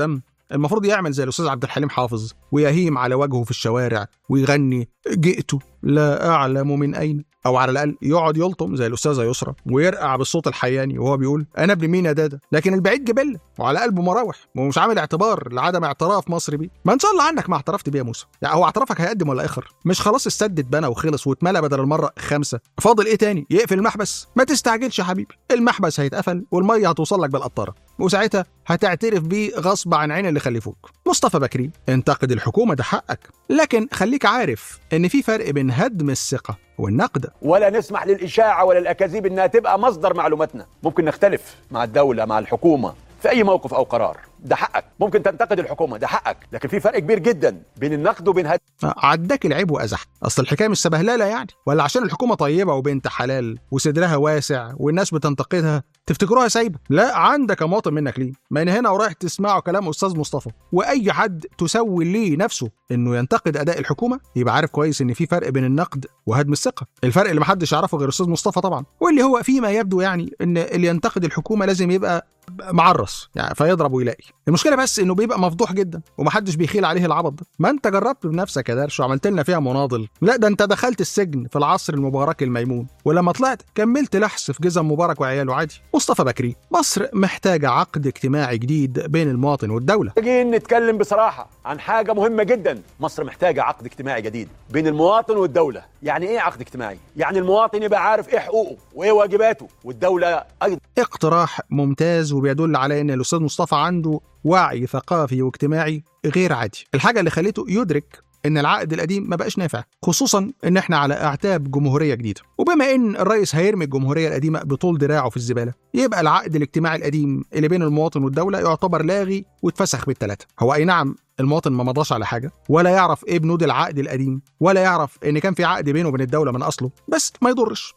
المفروض يعمل زي الاستاذ عبد الحليم حافظ ويهيم على وجهه في الشوارع ويغني جئت لا اعلم من اين او على الاقل يقعد يلطم زي الاستاذه يسرا ويرقع بالصوت الحياني وهو بيقول انا ابن مين يا دادا لكن البعيد جبله وعلى قلبه مراوح ومش عامل اعتبار لعدم اعتراف مصر بيه ما ان شاء الله عنك ما اعترفت بيه يا موسى يعني هو اعترافك هيقدم ولا اخر مش خلاص السد اتبنى وخلص واتملى بدل المره خمسه فاضل ايه تاني يقفل المحبس ما تستعجلش يا حبيبي المحبس هيتقفل والميه هتوصل لك بالقطاره وساعتها هتعترف بيه غصب عن عين اللي خلفوك مصطفى بكري انتقد الحكومه ده حقك لكن خليك عارف ان في فرق بين هدم الثقه والنقد ولا نسمح للإشاعة ولا الأكاذيب إنها تبقى مصدر معلوماتنا ممكن نختلف مع الدولة مع الحكومة في أي موقف أو قرار ده حقك ممكن تنتقد الحكومة ده حقك لكن في فرق كبير جدا بين النقد وبين هدم عداك العيب وازح اصل الحكايه مش سبهلله يعني ولا عشان الحكومه طيبه وبنت حلال وصدرها واسع والناس بتنتقدها تفتكروها سايبه لا عندك مواطن منك ليه ما أنا هنا ورايح تسمعوا كلام استاذ مصطفى واي حد تسوي ليه نفسه انه ينتقد اداء الحكومه يبقى عارف كويس ان في فرق بين النقد وهدم الثقه الفرق اللي محدش يعرفه غير استاذ مصطفى طبعا واللي هو فيما يبدو يعني ان اللي ينتقد الحكومه لازم يبقى معرس يعني فيضرب ويلاقي المشكله بس انه بيبقى مفضوح جدا ومحدش بيخيل عليه العبط ده ما انت جربت بنفسك يا درش وعملت لنا فيها مناضل لا ده انت دخلت السجن في العصر المبارك الميمون ولما طلعت كملت لحس في جزم مبارك وعياله عادي مصطفى بكري مصر محتاجه عقد اجتماعي جديد بين المواطن والدوله محتاجين نتكلم بصراحة عن حاجة مهمة جدا مصر محتاجة عقد اجتماعي جديد بين المواطن والدولة يعني ايه عقد اجتماعي يعني المواطن يبقى عارف ايه حقوقه وايه واجباته والدولة ايضا اقتراح ممتاز وبيدل على ان الاستاذ مصطفى عنده وعي ثقافي واجتماعي غير عادي الحاجه اللي خليته يدرك ان العقد القديم ما بقاش نافع خصوصا ان احنا على اعتاب جمهوريه جديده وبما ان الرئيس هيرمي الجمهوريه القديمه بطول دراعه في الزباله يبقى العقد الاجتماعي القديم اللي بين المواطن والدوله يعتبر لاغي واتفسخ بالثلاثه هو اي نعم المواطن ما مضاش على حاجه ولا يعرف ايه بنود العقد القديم ولا يعرف ان كان في عقد بينه وبين الدوله من اصله بس ما يضرش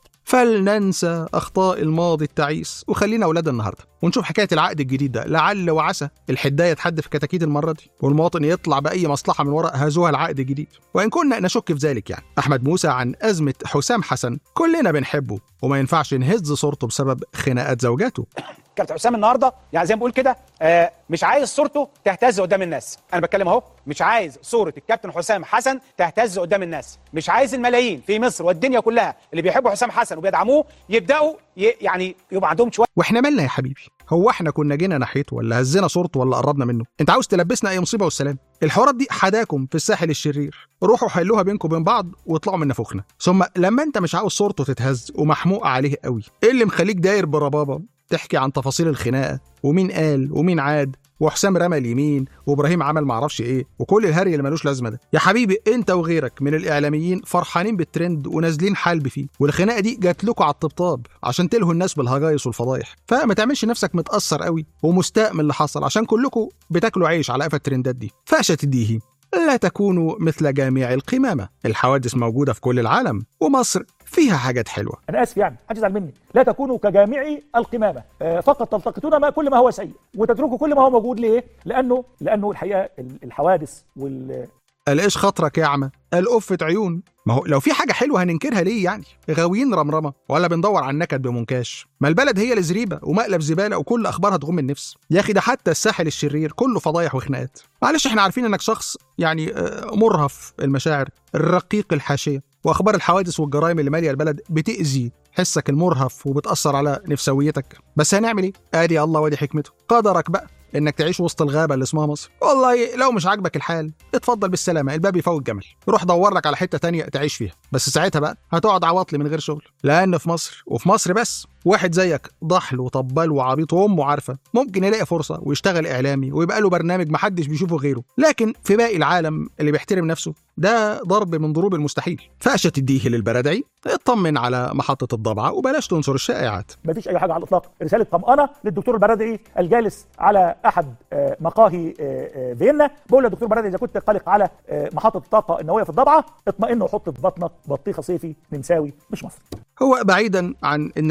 فلننسى اخطاء الماضي التعيس وخلينا اولاد النهارده ونشوف حكايه العقد الجديد ده لعل وعسى الحدايه تحدف كتاكيت المره دي والمواطن يطلع باي مصلحه من وراء هذوها العقد الجديد وان كنا نشك في ذلك يعني احمد موسى عن ازمه حسام حسن كلنا بنحبه وما ينفعش نهز صورته بسبب خناقات زوجاته كابتن حسام النهارده يعني زي ما بقول كده آه مش عايز صورته تهتز قدام الناس انا بتكلم اهو مش عايز صوره الكابتن حسام حسن تهتز قدام الناس مش عايز الملايين في مصر والدنيا كلها اللي بيحبوا حسام حسن وبيدعموه يبداوا ي... يعني يبقى عندهم شويه واحنا مالنا يا حبيبي هو احنا كنا جينا ناحيته ولا هزينا صورته ولا قربنا منه انت عاوز تلبسنا اي مصيبه والسلام الحوارات دي حداكم في الساحل الشرير روحوا حلوها بينكم وبين بعض واطلعوا من نفوخنا ثم لما انت مش عاوز صورته تتهز ومحموق عليه قوي ايه اللي مخليك داير بربابه تحكي عن تفاصيل الخناقه ومين قال ومين عاد وحسام رمى اليمين وابراهيم عمل معرفش ايه وكل الهري اللي ملوش لازمه ده يا حبيبي انت وغيرك من الاعلاميين فرحانين بالترند ونازلين حلب فيه والخناقه دي جات لكم على الطبطاب عشان تلهوا الناس بالهجايص والفضايح فما تعملش نفسك متاثر قوي ومستاء من اللي حصل عشان كلكم بتاكلوا عيش على قفا الترندات دي فاشة الديهي لا تكونوا مثل جامع القمامة الحوادث موجودة في كل العالم ومصر فيها حاجات حلوة انا اسف يعني محدش يزعل مني لا تكونوا كجامعي القمامه آه، فقط تلتقطون ما كل ما هو سيء وتتركوا كل ما هو موجود ليه لانه لانه الحقيقه ال- الحوادث وال قال ايش خاطرك يا اعمى قال قفة عيون ما هو لو في حاجة حلوة هننكرها ليه يعني غاويين رمرمة ولا بندور على النكد بمنكاش ما البلد هي الزريبة ومقلب زبالة وكل أخبارها تغم النفس يا أخي ده حتى الساحل الشرير كله فضايح وخناقات معلش احنا عارفين انك شخص يعني آه، مرهف المشاعر الرقيق الحاشية واخبار الحوادث والجرائم اللي ماليه البلد بتاذي حسك المرهف وبتاثر على نفسويتك بس هنعمل ايه ادي الله وادي حكمته قدرك بقى انك تعيش وسط الغابه اللي اسمها مصر والله لو مش عاجبك الحال اتفضل بالسلامه الباب يفوت جمل روح دور لك على حته تانية تعيش فيها بس ساعتها بقى هتقعد عواطلي من غير شغل لان في مصر وفي مصر بس واحد زيك ضحل وطبال وعبيط وامه عارفه ممكن يلاقي فرصه ويشتغل اعلامي ويبقى له برنامج محدش بيشوفه غيره لكن في باقي العالم اللي بيحترم نفسه ده ضرب من ضروب المستحيل فقشه تديه للبرادعي اطمن على محطه الضبعه وبلاش تنشر الشائعات ما فيش اي حاجه على الاطلاق رساله طمانه للدكتور البرادعي الجالس على احد آه، مقاهي آه، آه، فيينا بقول للدكتور البرادعي اذا كنت قلق على آه، محطه الطاقه النوويه في الضبعه اطمئن وحط في بطنك بطيخه صيفي نمساوي مش مصري هو بعيدا عن ان البرادعي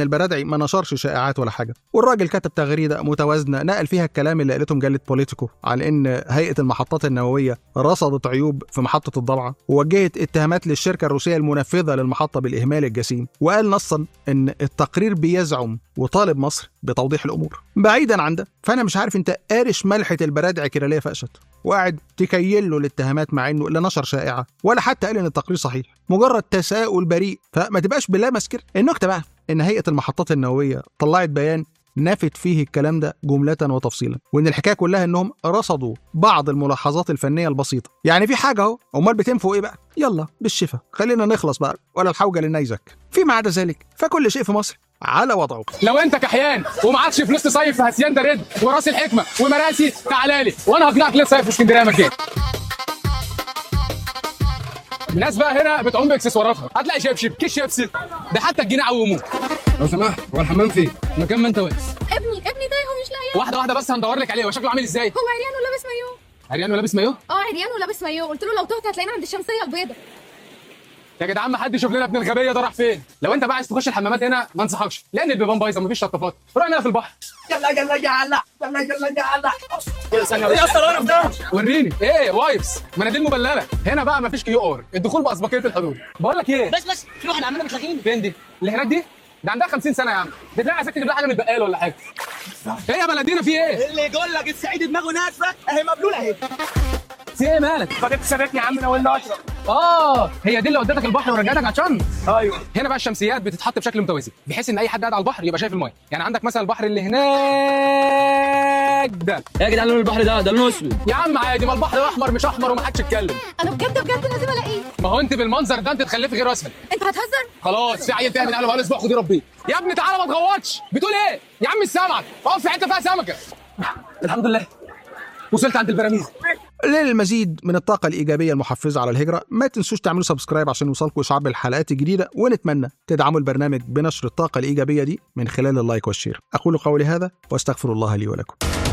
البرادعي ما نشرش شائعات ولا حاجه والراجل كتب تغريده متوازنه نقل فيها الكلام اللي قالته مجله بوليتيكو على ان هيئه المحطات النوويه رصدت عيوب في محطه الضبعه ووجهت اتهامات للشركه الروسيه المنفذه للمحطه بالاهمال الجسيم وقال نصا ان التقرير بيزعم وطالب مصر بتوضيح الامور بعيدا عن ده فانا مش عارف انت قارش ملحه البرادعي كده ليه فقشت وقاعد تكيل له الاتهامات مع انه لا نشر شائعه ولا حتى قال ان التقرير صحيح مجرد تساؤل بريء فما تبقاش بلامس كده النكته بقى ان هيئه المحطات النوويه طلعت بيان نفت فيه الكلام ده جملة وتفصيلا وإن الحكاية كلها إنهم رصدوا بعض الملاحظات الفنية البسيطة يعني في حاجة أهو أمال بتنفوا إيه بقى يلا بالشفا خلينا نخلص بقى ولا الحوجة للنيزك فيما عدا ذلك فكل شيء في مصر على وضعه لو انت كحيان ومعكش فلوس تصيف في هسيان ده رد وراس الحكمه ومراسي تعالى لي وانا هقنعك ليه تصيف في اسكندريه مكان الناس بقى هنا بتعوم باكسسواراتها هتلاقي شبشب كيس شيبسي ده حتى الجنيه عوموه لو سمحت هو الحمام فين؟ مكان ما انت واقف ابني ابني تايه ومش لاقيه واحده واحده بس هندور لك عليه هو شكله عامل ازاي؟ هو عريان ولابس مايو عريان ولابس مايو؟ اه عريان ولابس مايو قلت له لو تهت هتلاقينا عند الشمسيه البيضاء يا جدعان ما حد يشوف لنا ابن الغبيه ده راح فين؟ لو انت بقى عايز تخش الحمامات هنا ما انصحكش لان البيبان بايظه مفيش شطافات روح اعملها في البحر يلا يلا يلا يلا يلا يلا ثانيه يا اسطى القرف ده وريني ايه وايبس مناديل مبلله هنا بقى مفيش كيو ار الدخول باسبقيه الحدود بقول لك ايه بس بس في واحده عماله بتلاقيني فين دي اللي هناك دي ده عندها 50 سنه يا عم دي تلاقي ست تجيب لها حاجه من البقال ولا حاجه ايه يا بلدينا في ايه اللي يقول لك السعيد دماغه ناشفه اهي مبلوله اهي في ايه مالك خدت سابتني يا عم انا ولا اشرب اه هي دي اللي ودتك البحر ورجعتك عطشان ايوه هنا بقى الشمسيات بتتحط بشكل متوازي بحيث ان اي حد قاعد على البحر يبقى شايف المايه يعني عندك مثلا البحر اللي هناك ده يا جدعان لون البحر ده ده لونه اسود يا عم عادي ما البحر احمر مش احمر وما حدش يتكلم انا بجد بجد لازم الاقيه ما هو انت بالمنظر ده انت تخلفي غير اسهل انت هتهزر خلاص في عيل تاني من قاله بقى اسبوع خدي ربيه يا ابني تعالى ما تغوطش بتقول ايه يا عم السمك اقف في حته فيها سمكه الحمد لله وصلت عند البراميل للمزيد من الطاقة الإيجابية المحفزة على الهجرة ما تنسوش تعملوا سبسكرايب عشان يوصلكم إشعار بالحلقات الجديدة ونتمنى تدعموا البرنامج بنشر الطاقة الإيجابية دي من خلال اللايك والشير أقول قولي هذا وأستغفر الله لي ولكم